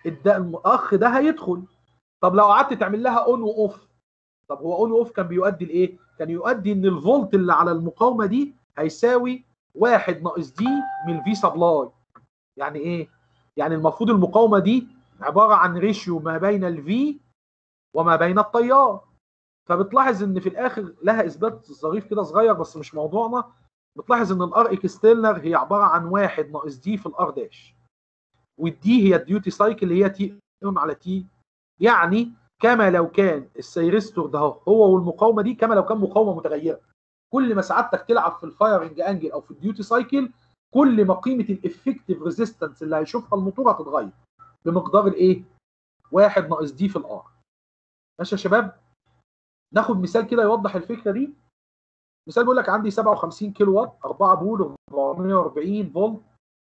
الاخ ده هيدخل طب لو قعدت تعمل لها اون واوف طب هو اون واوف كان بيؤدي لايه؟ كان يؤدي ان الفولت اللي على المقاومه دي هيساوي واحد ناقص دي من الفي سبلاي يعني ايه؟ يعني المفروض المقاومه دي عباره عن ريشيو ما بين الفي وما بين التيار فبتلاحظ ان في الاخر لها اثبات ظريف كده صغير بس مش موضوعنا بتلاحظ ان الار اكسترنال هي عباره عن واحد ناقص دي في الار داش والدي هي الديوتي سايكل اللي هي تي اون على تي يعني كما لو كان السيرستور ده هو والمقاومه دي كما لو كان مقاومه متغيره كل ما سعادتك تلعب في الفايرنج انجل او في الديوتي سايكل كل ما قيمه الافكتيف ريزيستنس اللي هيشوفها الموتور هتتغير بمقدار الايه؟ واحد ناقص دي في الار ماشي يا شباب؟ ناخد مثال كده يوضح الفكره دي مثال بيقول لك عندي 57 كيلو وات 4 بول 440 فولت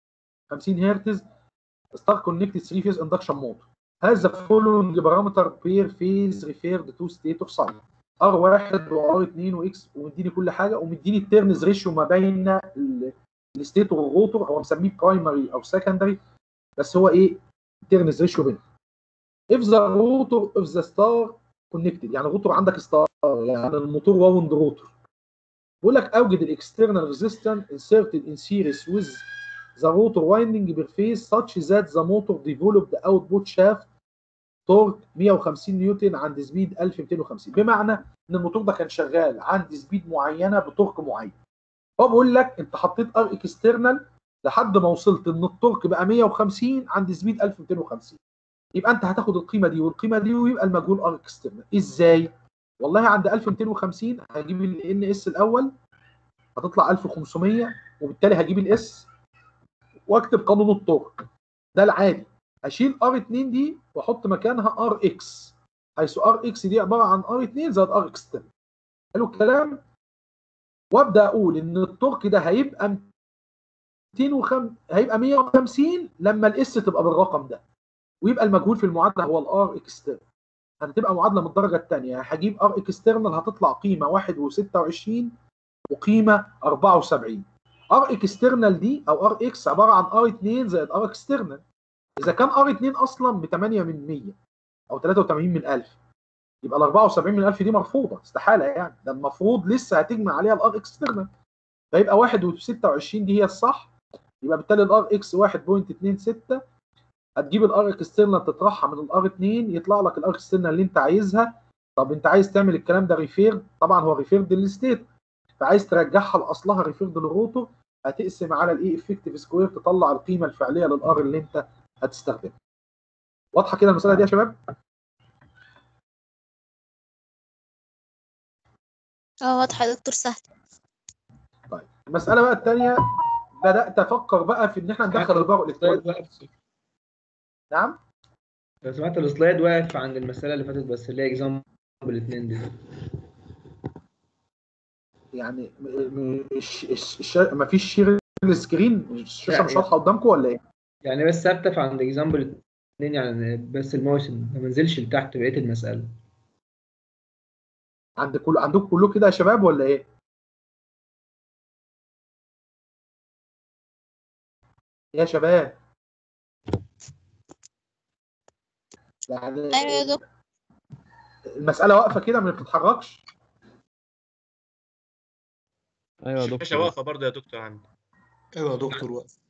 50 هرتز ستار كونكتد 3 فيز اندكشن موتور هذا فولوينج بارامتر بير فيز ريفيرد تو ستيت اوف سايت ار 1 وار 2 واكس ومديني كل حاجه ومديني التيرنز ريشيو ما بين الستيت والروتور هو مسميه برايمري او سكندري بس هو ايه التيرنز ريشيو بينهم if the rotor of the star connected يعني الروتور عندك ستار يعني الموتور واوند روتور بيقول لك اوجد الاكسترنال ريزيستنس inserted in series with the rotor winding per phase such that the motor developed output shaft torque 150 نيوتن عند سبيد 1250 بمعنى ان الموتور ده كان شغال عند سبيد معينه بتورك معين هو بيقول لك انت حطيت ار اكسترنال لحد ما وصلت ان التورك بقى 150 عند سبيد 1250 يبقى انت هتاخد القيمه دي والقيمه دي ويبقى المجهول ار اكسترنال ازاي والله عند 1250 هجيب الان اس الاول هتطلع 1500 وبالتالي هجيب الاس واكتب قانون التورك ده العادي اشيل ار 2 دي واحط مكانها ار اكس حيث ار اكس دي عباره عن ار 2 زائد ار اكسترنال حلو الكلام وابدا اقول ان التورك ده هيبقى 205 هيبقى 150 لما الاس تبقى بالرقم ده ويبقى المجهول في المعادله هو الار اكسترنال هتبقى معادله من الدرجه الثانيه هجيب ار اكسترنال هتطلع قيمه 1.26 وقيمه 74 ار اكسترنال دي او ار اكس عباره عن ار 2 زائد ار اكسترنال اذا كان ار 2 اصلا ب 8 من 100 او 83 من 1000 يبقى ال 74 من 1000 دي مرفوضه استحاله يعني ده المفروض لسه هتجمع عليها الار اكسترنال فيبقى 1.26 دي هي الصح يبقى بالتالي الار اكس 1.26 هتجيب الار اكسترنال تطرحها من الار 2 يطلع لك الار اكسترنال اللي انت عايزها طب انت عايز تعمل الكلام ده ريفيرد طبعا هو ريفيرد للستيت فعايز ترجعها لاصلها ريفيرد للروتور هتقسم على الاي افكتيف سكوير تطلع القيمه الفعليه للار اللي انت هتستخدمها واضحه كده المساله دي يا شباب اه واضحة يا دكتور سهل طيب المساله بقى الثانيه بدات افكر بقى في ان احنا ندخل الباور السلايد الكتروني واقف نعم لو سمعت السلايد واقف عند المسألة اللي فاتت بس اللي هي اكزامبل الاثنين دي يعني م- م- الش- الش- الش- مفيش شير السكرين الشاشه مش لا. واضحه قدامكم ولا ايه؟ يعني بس ثابتة في عند اكزامبل الاثنين يعني بس الماوس ما منزلش لتحت بقية المسألة عند كل عندكم كله كده يا شباب ولا ايه؟ يا شباب يعني ايوه يا دكتور المسألة واقفة كده ما بتتحركش ايوه يا الشاشة دكتور واقفة برضه يا دكتور عندي ايوه يا دكتور واقف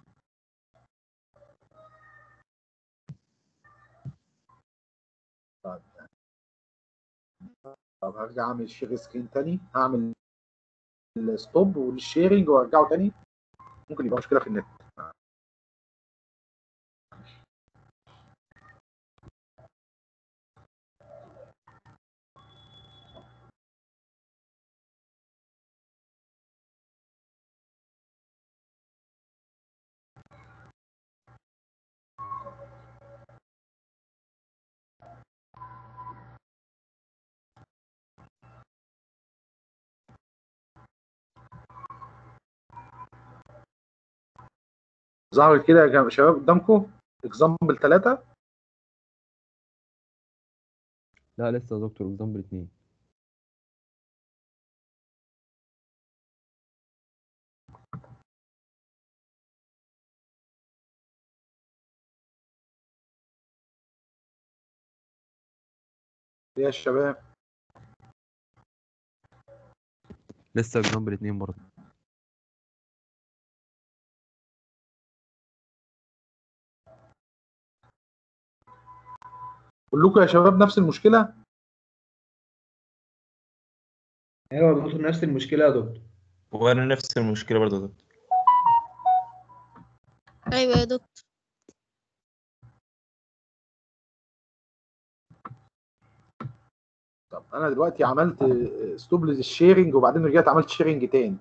طب هرجع اعمل شير سكرين تاني هعمل الستوب والشيرنج وارجعه تاني ممكن يبقى مشكلة في النت ظهرت كده يا جماعة- شباب قدامكم اكزامبل ثلاثة لا لسه يا دكتور اكزامبل اتنين يا شباب لسه اكزامبل اتنين برضه كلكم يا شباب نفس المشكلة ايوه يا دكتور نفس المشكله يا دكتور وانا نفس المشكله برضه يا دكتور ايوه يا دكتور طب انا دلوقتي عملت ستوب للشيرنج وبعدين رجعت عملت شيرنج تاني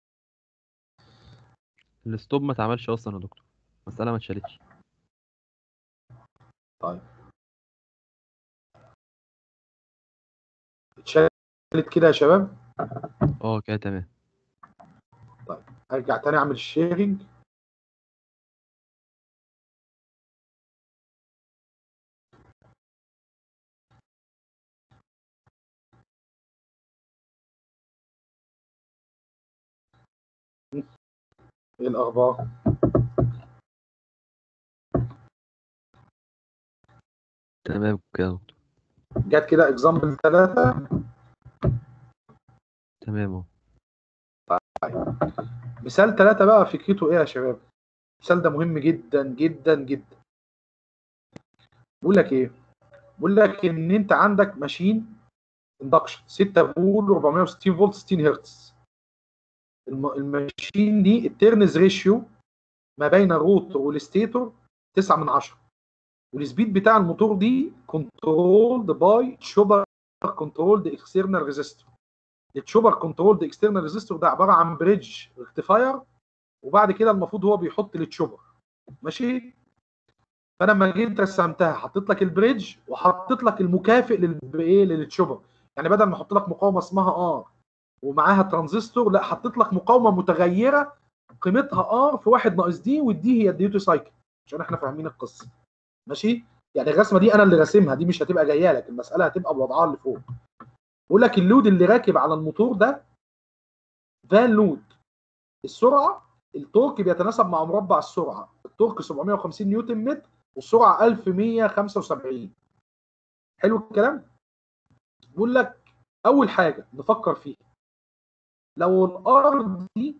الستوب ما اتعملش اصلا يا دكتور المسألة ما اتشالتش اتشالت كده يا شباب اه كده تمام ارجع تاني اعمل الشيرنج ايه الاخبار تمام كده يا دكتور جت كده اكزامبل ثلاثة تمام اهو مثال ثلاثة بقى فكرته ايه يا شباب المثال ده مهم جدا جدا جدا بقول لك ايه بقول لك ان انت عندك ماشين اندكشن 6 بول 460 فولت 60 هرتز الم- الماشين دي التيرنز ريشيو ما بين الروتور والستيتور 9 من 10 والسبيد بتاع الموتور دي كنترولد باي تشوبر كنترولد اكسترنال ريزيستور التشوبر كنترولد اكسترنال ريزيستور ده عباره عن بريدج ريكتيفاير وبعد كده المفروض هو بيحط التشوبر ماشي فانا لما جيت رسمتها حطيت لك البريدج وحطيت لك المكافئ للايه للتشوبر يعني بدل ما احط لك مقاومه اسمها ار ومعاها ترانزستور لا حطيت لك مقاومه متغيره قيمتها ار في واحد ناقص دي والدي هي الديوتي سايكل عشان احنا فاهمين القصه ماشي يعني الرسمه دي انا اللي راسمها دي مش هتبقى جايه لك المساله هتبقى بوضعها اللي فوق بقول لك اللود اللي راكب على الموتور ده فان لود السرعه التورك بيتناسب مع مربع السرعه التورك 750 نيوتن متر والسرعه 1175 حلو الكلام بقول لك اول حاجه نفكر فيها لو الارض دي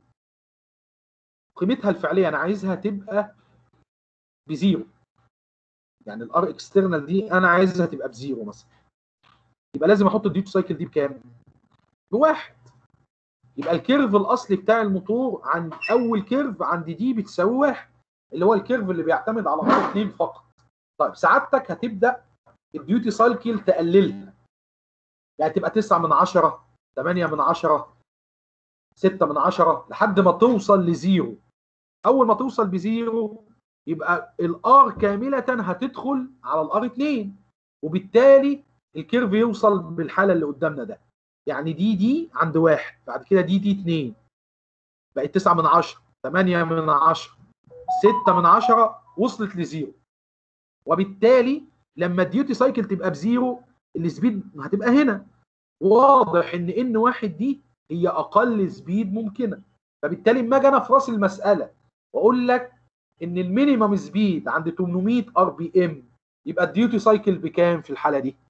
قيمتها الفعليه انا عايزها تبقى بزيرو يعني الار اكسترنال دي انا عايزها تبقى بزيرو مثلا يبقى لازم احط الديوتي سايكل دي بكام؟ بواحد يبقى الكيرف الاصلي بتاع الموتور عند اول كيرف عند دي بتساوي واحد اللي هو الكيرف اللي بيعتمد على ار 2 فقط طيب سعادتك هتبدا الديوتي سايكل تقللها يعني تبقى 9 من 10 8 من 10 6 من 10 لحد ما توصل لزيرو اول ما توصل بزيرو يبقى الار كامله هتدخل على الار 2 وبالتالي الكيرف يوصل بالحاله اللي قدامنا ده يعني دي دي عند واحد بعد كده دي دي 2 بقت 9 من 10 8 من 10 6 من 10 وصلت لزيرو وبالتالي لما الديوتي سايكل تبقى بزيرو السبيد هتبقى هنا واضح ان ان واحد دي هي اقل سبيد ممكنه فبالتالي اما اجي انا في راس المساله واقول لك ان المينيمم سبيد عند 800 ار بي ام يبقى الديوتي سايكل بكام في الحاله دي؟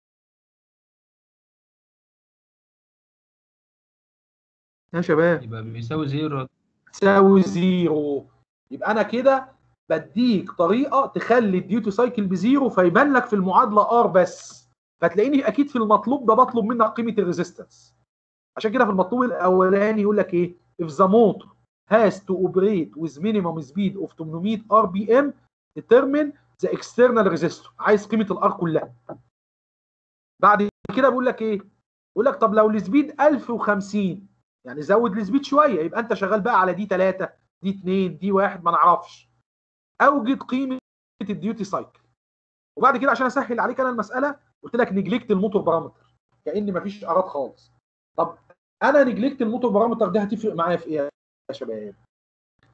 يا شباب يبقى بيساوي زيرو تساوي زيرو يبقى انا كده بديك طريقه تخلي الديوتي سايكل بزيرو فيبان لك في المعادله ار بس فتلاقيني اكيد في المطلوب ده بطلب منك قيمه الريزيستنس عشان كده في المطلوب الاولاني يقول لك ايه if the motor has to operate with minimum speed of 800 rpm determine the external resistor عايز قيمه الار كلها بعد كده بيقول لك ايه بيقول لك طب لو السبيد 1050 يعني زود السبيد شويه يبقى انت شغال بقى على دي 3 دي 2 دي 1 ما نعرفش اوجد قيمه الديوتي سايكل وبعد كده عشان اسهل عليك انا المساله قلت لك نجلكت الموتور بارامتر كان مفيش ارات خالص طب انا نجلكت الموتور بارامتر ده هتفرق معايا في ايه يا شباب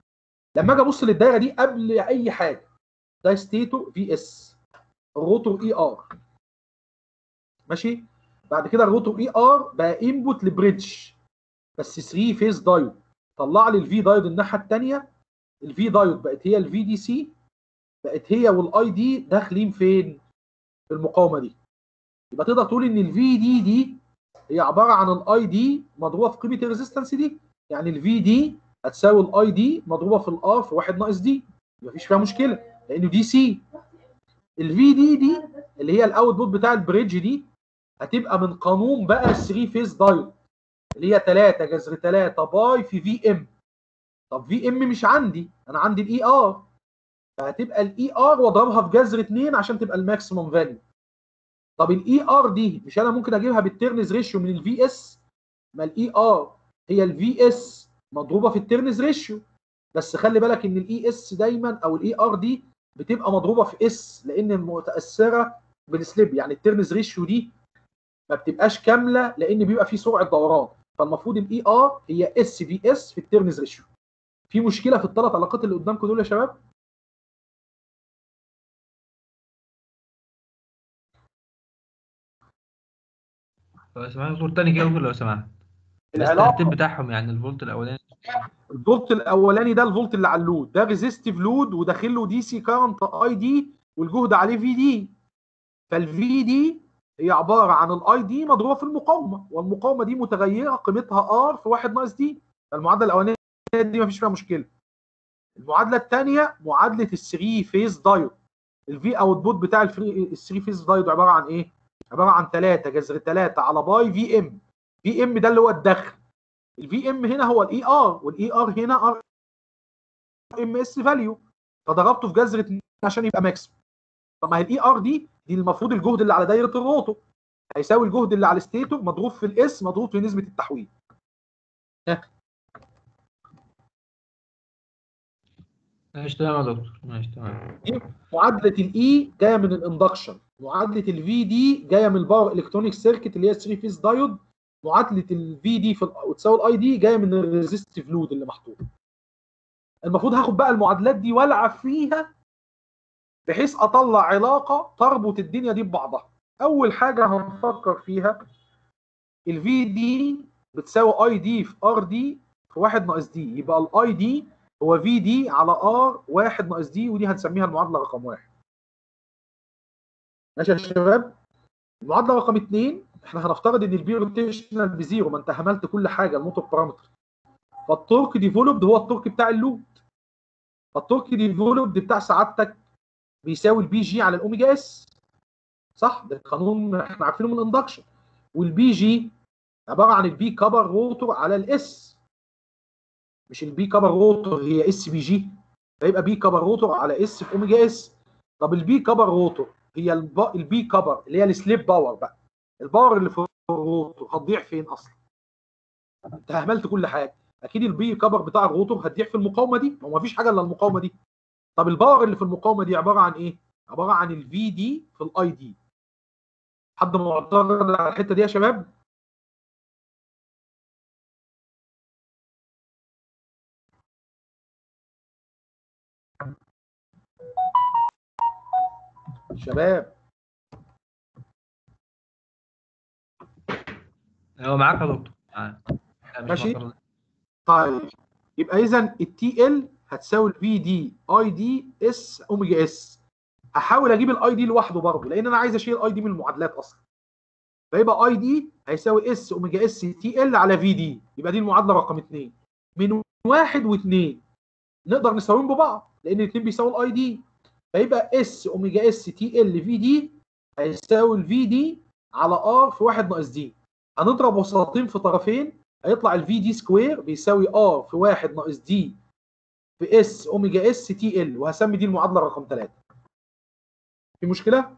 لما اجي ابص للدايره دي قبل اي حاجه ده ستيتور في اس الروتور اي ار ماشي بعد كده الروتور اي ار بقى انبوت لبريدج بس 3 فيز دايود طلع لي الفي دايود الناحيه الثانيه الفي دايود بقت هي الفي دي سي بقت هي والاي دي داخلين فين في المقاومه دي يبقى تقدر تقول ان الفي دي دي هي عباره عن الاي دي مضروبه في قيمه الريزيستنس دي يعني الفي دي هتساوي الاي دي مضروبه في الار في 1 ناقص دي مفيش فيها مشكله لانه دي سي الفي دي دي اللي هي الاوتبوت بتاع البريدج دي هتبقى من قانون بقى 3 فيز دايود اللي هي 3 جذر 3 باي في في ام طب في ام مش عندي انا عندي الاي ار فهتبقى الاي ار واضربها في جذر 2 عشان تبقى الماكسيموم فاليو طب الاي ار دي مش انا ممكن اجيبها بالتيرنز ريشيو من الفي اس ما الاي ار هي الفي اس مضروبه في التيرنز ريشيو بس خلي بالك ان الاي اس دايما او الاي ار دي بتبقى مضروبه في اس لان المتاثره بالسليب يعني التيرنز ريشيو دي ما بتبقاش كامله لان بيبقى في سرعه دوران فالمفروض الاي ار هي اس في اس في التيرنز ريشيو في مشكله في الثلاث علاقات اللي قدامكم دول يا شباب لو سمحت دكتور تاني كده ممكن لو سمحت بس العلاقه الترتيب بتاعهم يعني الفولت الاولاني الفولت الاولاني ده الفولت اللي على اللود ده ريزيستيف لود وداخل له دي سي كارنت اي دي والجهد عليه في دي فالفي دي هي عباره عن الاي دي مضروبه في المقاومه والمقاومه دي متغيره قيمتها ار في 1 ناقص دي المعادله الاولانيه دي ما فيش فيها مشكله المعادله الثانيه معادله الثري فيز دايود الفي اوتبوت بتاع الثري فيز دايود عباره عن ايه عباره عن 3 جذر 3 على باي في ام في ام ده اللي هو الدخل الفي ام هنا هو الاي ار والاي ار هنا ار ام اس فاليو فضربته في جذر 2 عشان يبقى ماكسيمم طب ما هي الاي ار دي دي المفروض الجهد اللي على دايره الروتو هيساوي الجهد اللي على الستيتور مضروب في الاس مضروب في نسبه التحويل ماشي تمام يا دكتور ماشي تمام معادله الاي جايه من الاندكشن معادله الفي دي جايه من الباور الكترونيك سيركت اللي هي 3 فيز دايود معادله الفي دي في ال- وتساوي الاي دي جايه من الريزيستيف لود اللي محطوط المفروض هاخد بقى المعادلات دي والعب فيها بحيث اطلع علاقه تربط الدنيا دي ببعضها اول حاجه هنفكر فيها الفي دي بتساوي اي دي في ار دي في 1 ناقص دي يبقى الاي دي هو في دي على ار 1 ناقص دي ودي هنسميها المعادله رقم واحد ماشي يا شباب المعادله رقم اثنين احنا هنفترض ان البي روتيشنال بزيرو ما انت هملت كل حاجه الموتور بارامتر فالتورك ديفولوبد هو التورك بتاع اللود فالتورك ديفولوبد بتاع سعادتك بيساوي البي جي على الاوميجا اس صح ده قانون احنا عارفينه من الاندكشن والبي جي عباره عن البي كبر روتور على الاس مش البي كبر روتور هي اس بي جي فيبقى بي كبر روتور على اس في اوميجا اس طب البي كبر روتور هي الب- البي كبر اللي هي السليب باور بقى الباور اللي في الروتور هتضيع فين اصلا انت اهملت كل حاجه اكيد البي كبر بتاع الروتور هتضيع في المقاومه دي ما هو مفيش حاجه الا المقاومه دي طب الباور اللي في المقاومه دي عباره عن ايه عباره عن الفي دي في الاي دي حد معترض على الحته دي يا شباب شباب هو معاك يا دكتور معاك لا، مش ماشي. معترض. طيب يبقى اذا التي ال هتساوي الفي دي اي دي اس اوميجا اس هحاول اجيب الاي دي لوحده برضه لان انا عايز اشيل الاي دي من المعادلات اصلا فيبقى اي دي هيساوي اس اوميجا اس تي ال على في دي يبقى دي المعادله رقم اثنين من واحد واثنين نقدر نساويهم ببعض لان الاثنين بيساووا الاي دي فيبقى اس اوميجا اس تي ال في دي هيساوي الفي دي على ار في واحد ناقص دي هنضرب وسطين في طرفين هيطلع الفي دي سكوير بيساوي ار في 1 ناقص دي في اس اوميجا اس تي ال وهسمي دي المعادله رقم 3 في مشكله؟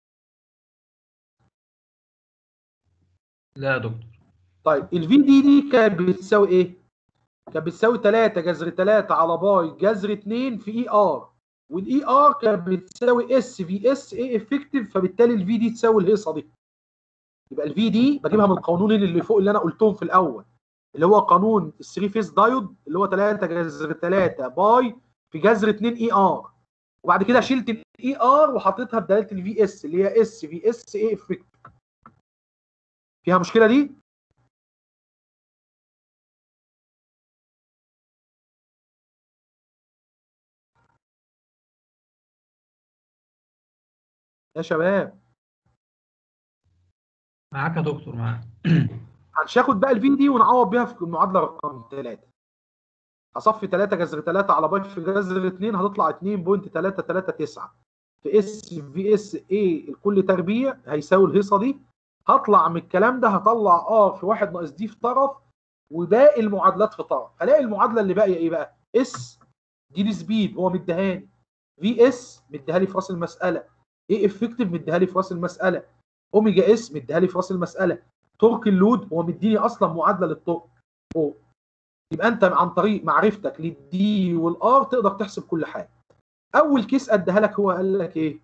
لا يا دكتور طيب الفي دي دي كانت بتساوي ايه؟ كانت بتساوي 3 جذر 3 على باي جذر 2 في اي ار والاي ار كانت بتساوي اس في اس اي افكتيف فبالتالي الفي دي تساوي الهيصه دي يبقى الفي دي بجيبها من القانونين اللي فوق اللي انا قلتهم في الاول اللي هو قانون الثري فيس دايود اللي هو 3 جذر 3 باي في جذر 2 اي ار وبعد كده شلت الاي ار وحطيتها بدلاله الفي اس اللي هي اس في اس اي افكت فيها مشكله دي يا شباب معاك يا دكتور معاك هناخد بقى الفي دي ونعوض بيها في المعادله رقم 3 هصفي 3 جذر 3 على باي في جذر 2 هتطلع 2.339 في اس في اس اي الكل تربيع هيساوي الهيصه دي هطلع من الكلام ده هطلع ار في 1 ناقص دي في طرف وباقي المعادلات في طرف هلاقي المعادله اللي باقيه ايه بقى اس دي السبيد هو مديهاني في اس مديها لي في راس المساله ايه افكتيف مديها لي في راس المساله اوميجا اس مديها لي في راس المساله تورك اللود هو مديني اصلا معادله للتورك فوق يبقى انت عن طريق معرفتك للدي والار تقدر تحسب كل حاجه اول كيس اداها لك هو قال لك ايه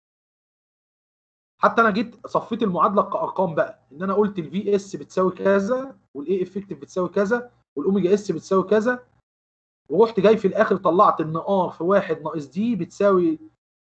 حتى انا جيت صفيت المعادله كارقام بقى ان انا قلت الفي اس بتساوي كذا والاي افكتيف بتساوي كذا والاوميجا اس بتساوي كذا ورحت جاي في الاخر طلعت ان ار في 1 ناقص دي بتساوي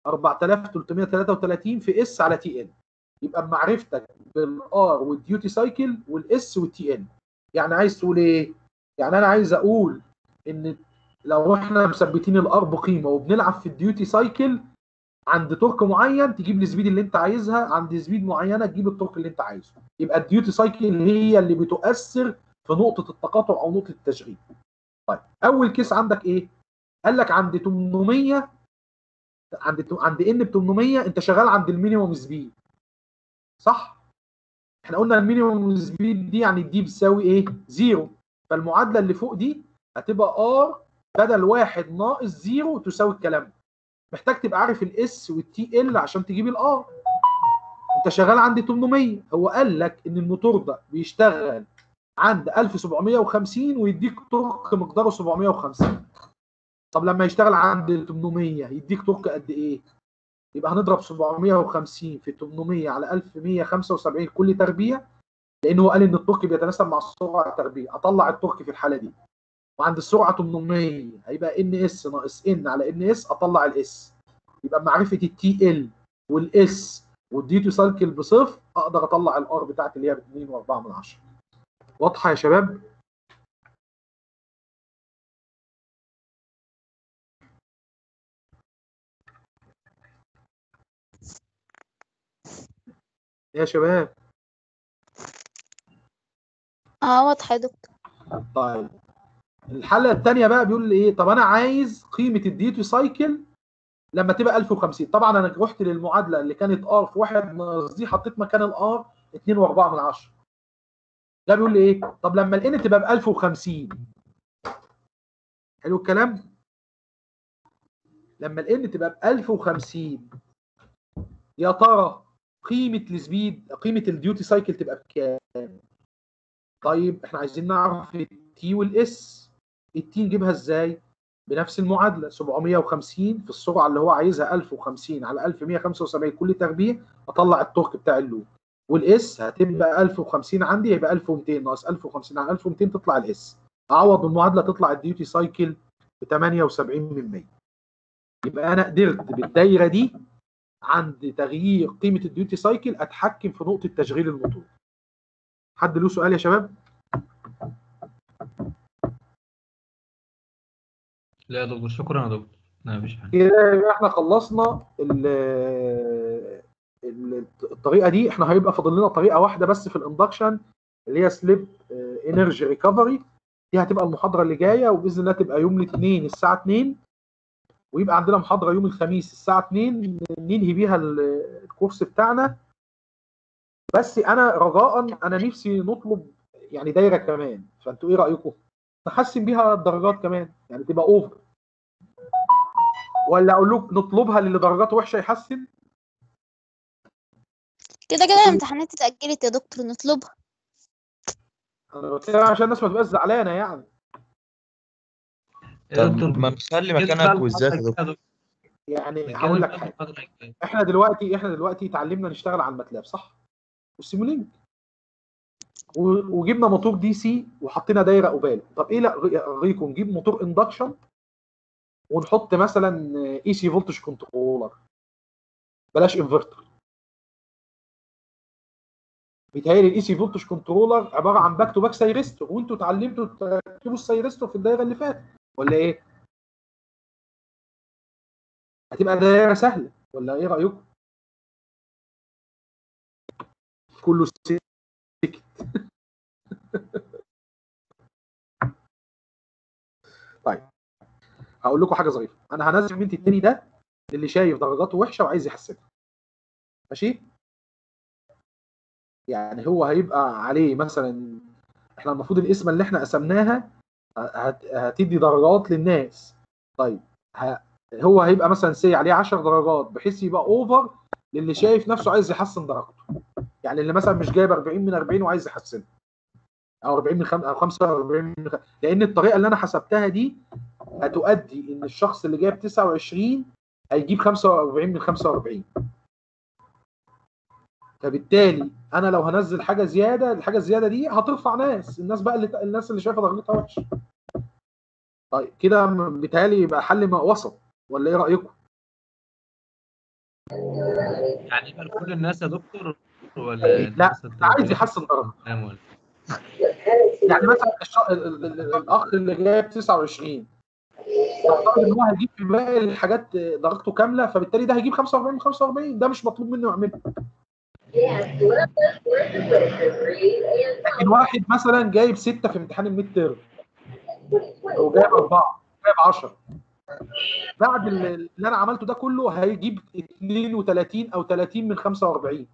4333 في اس على تي ان يبقى بمعرفتك بالار والديوتي سايكل والاس والتي ان يعني عايز تقول ايه؟ يعني انا عايز اقول ان لو احنا مثبتين الار بقيمه وبنلعب في الديوتي سايكل عند تورك معين تجيب السبيد اللي انت عايزها عند سبيد معينه تجيب التورك اللي انت عايزه يبقى الديوتي سايكل هي اللي بتؤثر في نقطه التقاطع او نقطه التشغيل طيب اول كيس عندك ايه قال لك عند 800 عند عند ان ب 800 انت شغال عند المينيموم سبيد صح احنا قلنا المينيموم سبيد دي يعني دي بتساوي ايه زيرو فالمعادله اللي فوق دي هتبقى ار بدل واحد ناقص زيرو تساوي الكلام ده محتاج تبقى عارف الاس والتي ال عشان تجيب الار انت شغال عند 800 هو قال لك ان الموتور ده بيشتغل عند 1750 ويديك تورك مقداره 750 طب لما يشتغل عند 800 يديك تورك قد ايه يبقى هنضرب 750 في 800 على 1175 كل تربيع لان هو قال ان التورك بيتناسب مع السرعه التربيع اطلع التورك في الحاله دي وعند السرعه 800 هيبقى ان اس ناقص ان على ان اس اطلع الاس يبقى بمعرفه التي ال والاس والديوتي سايكل بصفر اقدر اطلع الار بتاعتي اللي هي ب 2.4 من 10 واضحه يا شباب يا شباب اه واضحة يا دكتور طيب الحاله الثانيه بقى بيقول لي ايه طب انا عايز قيمه الديوتي سايكل لما تبقى 1050 طبعا انا رحت للمعادله اللي كانت ار في واحد ناقص دي حطيت مكان الار 2.4 من 10 ده بيقول لي ايه طب لما الان تبقى ب 1050 حلو الكلام لما الان تبقى ب 1050 يا ترى قيمه السبيد قيمه الديوتي سايكل تبقى بكام طيب احنا عايزين نعرف التي والاس التي نجيبها ازاي بنفس المعادله 750 في السرعه اللي هو عايزها 1050 على 1175 كل تربيع اطلع التورك بتاع اللوب والاس هتبقى 1050 عندي يبقى 1200 ناقص 1050 على 1200 تطلع الاس اعوض المعادله تطلع الديوتي سايكل ب 78 من 100 يبقى انا قدرت بالدايره دي عند تغيير قيمه الديوتي سايكل اتحكم في نقطه تشغيل الموتور حد له سؤال يا شباب لا يا دكتور شكرا يا دكتور لا مفيش حاجه كده يبقى احنا خلصنا ال ال- الطريقه دي احنا هيبقى فاضل لنا طريقه واحده بس في الاندكشن اللي هي سليب انرجي ريكفري دي هتبقى المحاضره اللي جايه وباذن الله تبقى يوم الاثنين الساعه 2 ويبقى عندنا محاضره يوم الخميس الساعه 2 ننهي بيها ال- الكورس بتاعنا بس انا رجاء انا نفسي نطلب يعني دايره كمان فانتوا ايه رايكم؟ نحسن بيها الدرجات كمان يعني تبقى اوفر ولا اقول لكم نطلبها للي درجاته وحشه يحسن كده كده الامتحانات اتأجلت يا دكتور نطلبها انا بتكلم عشان الناس ما تبقاش زعلانه يعني يا طب دكتور ما نخلي كده مكانها بقى كويزات يا المحاضرة دكتور الجاية يا يعني دكتور. هقول كده لك بقى حاجه المحاضرة الجاية. احنا دلوقتي احنا دلوقتي اتعلمنا نشتغل على الماتلاب صح؟ والسيمولينك و- وجبنا موتور دي سي وحطينا دايره قباله طب ايه لا رايكم نجيب موتور اندكشن ونحط مثلا اي سي فولتج كنترولر بلاش انفرتر بيتهيألي الاي سي فولتج كنترولر عباره عن باك تو باك سايرستور وانتوا اتعلمتوا تركبوا السايرستور في الدايره اللي فاتت ولا ايه؟ هتبقى دايره سهله ولا ايه رايكم؟ كله سكت طيب هقول لكم حاجه ظريفه انا هنزل منتي التاني ده للي شايف درجاته وحشه وعايز يحسنها ماشي يعني هو هيبقى عليه مثلا احنا المفروض القسمه اللي احنا قسمناها هت- هتدي درجات للناس طيب ه- هو هيبقى مثلا سي عليه 10 درجات بحيث يبقى اوفر للي شايف نفسه عايز يحسن درجته يعني اللي مثلا مش جايب 40 من 40 وعايز يحسنها او 40 من خم... او 45 من خ... لان الطريقه اللي انا حسبتها دي هتؤدي ان الشخص اللي جايب 29 هيجيب 45 من 45 فبالتالي انا لو هنزل حاجه زياده الحاجه الزياده دي هترفع ناس الناس بقى اللي الناس اللي شايفه درجتها وحشه طيب كده م- بيتهيألي يبقى حل ما وسط ولا ايه رايكم؟ يعني يبقى لكل الناس يا دكتور ولا لا، الناس اللي عايز يحسن درجته تنام ولا يعني مثلا الش... ال... ال... ال... الاخ اللي جايب 29 نفترض ان هو هيجيب في باقي الحاجات درجته كامله فبالتالي ده هيجيب 45 من 45 ده مش مطلوب منه يعمله لكن واحد مثلا جايب 6 في امتحان الميد تيرم او جايب 4 جايب 10 بعد ال- اللي انا عملته ده كله هيجيب 32 او 30 من 45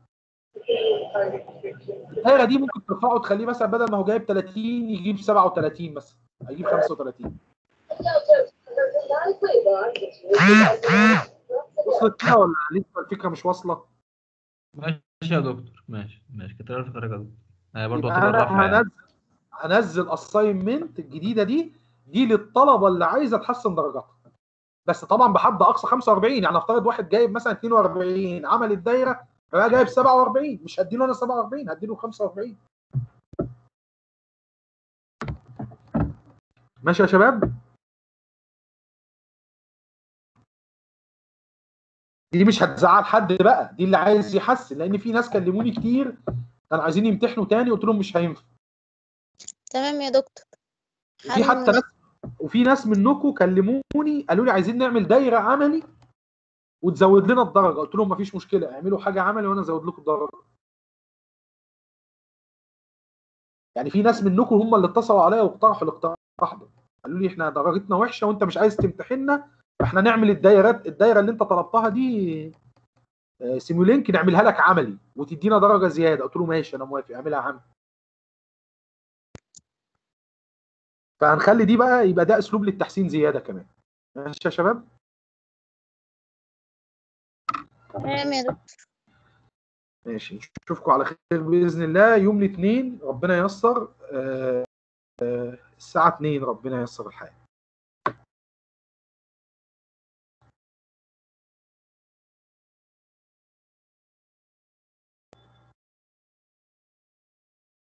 الدايره دي ممكن ترفعه تخليه مثلا بدل ما هو جايب 30 يجيب 37 مثلا هيجيب 35 وصلت كده ولا لسه الفكره مش واصله؟ ماشي يا دكتور ماشي ماشي كتر الف درجه يا دكتور هي برضه يبقى تعتبر انا رفع يعني هنزل هنزل اساينمنت الجديده دي دي للطلبه اللي عايزه تحسن درجاتها بس طبعا بحد اقصى 45 يعني افترض واحد جايب مثلا 42 عمل الدايره فبقى جايب 47 مش هديله انا 47 هديله 45 ماشي يا شباب دي مش هتزعل حد بقى دي اللي عايز يحسن لان في ناس كلموني كتير كانوا عايزين يمتحنوا تاني قلت لهم مش هينفع تمام يا دكتور وفي حل حتى مناسب. ناس وفي ناس منكم كلموني قالوا لي عايزين نعمل دايره عملي وتزود لنا الدرجه قلت لهم مفيش مشكله اعملوا حاجه عملي وانا ازود لكم الدرجه يعني في ناس منكم هم اللي اتصلوا عليا واقترحوا الاقتراح ده قالوا لي احنا درجتنا وحشه وانت مش عايز تمتحننا فاحنا نعمل الدايرات الدايره اللي انت طلبتها دي آه، سيمولينك نعملها لك عملي وتدينا درجه زياده قلت له ماشي انا موافق اعملها عملي فهنخلي دي بقى يبقى ده اسلوب للتحسين زياده كمان ماشي يا شباب تمام يا دكتور ماشي نشوفكم على خير باذن الله يوم الاثنين ربنا ييسر آه، آه، الساعه 2 ربنا ييسر الحال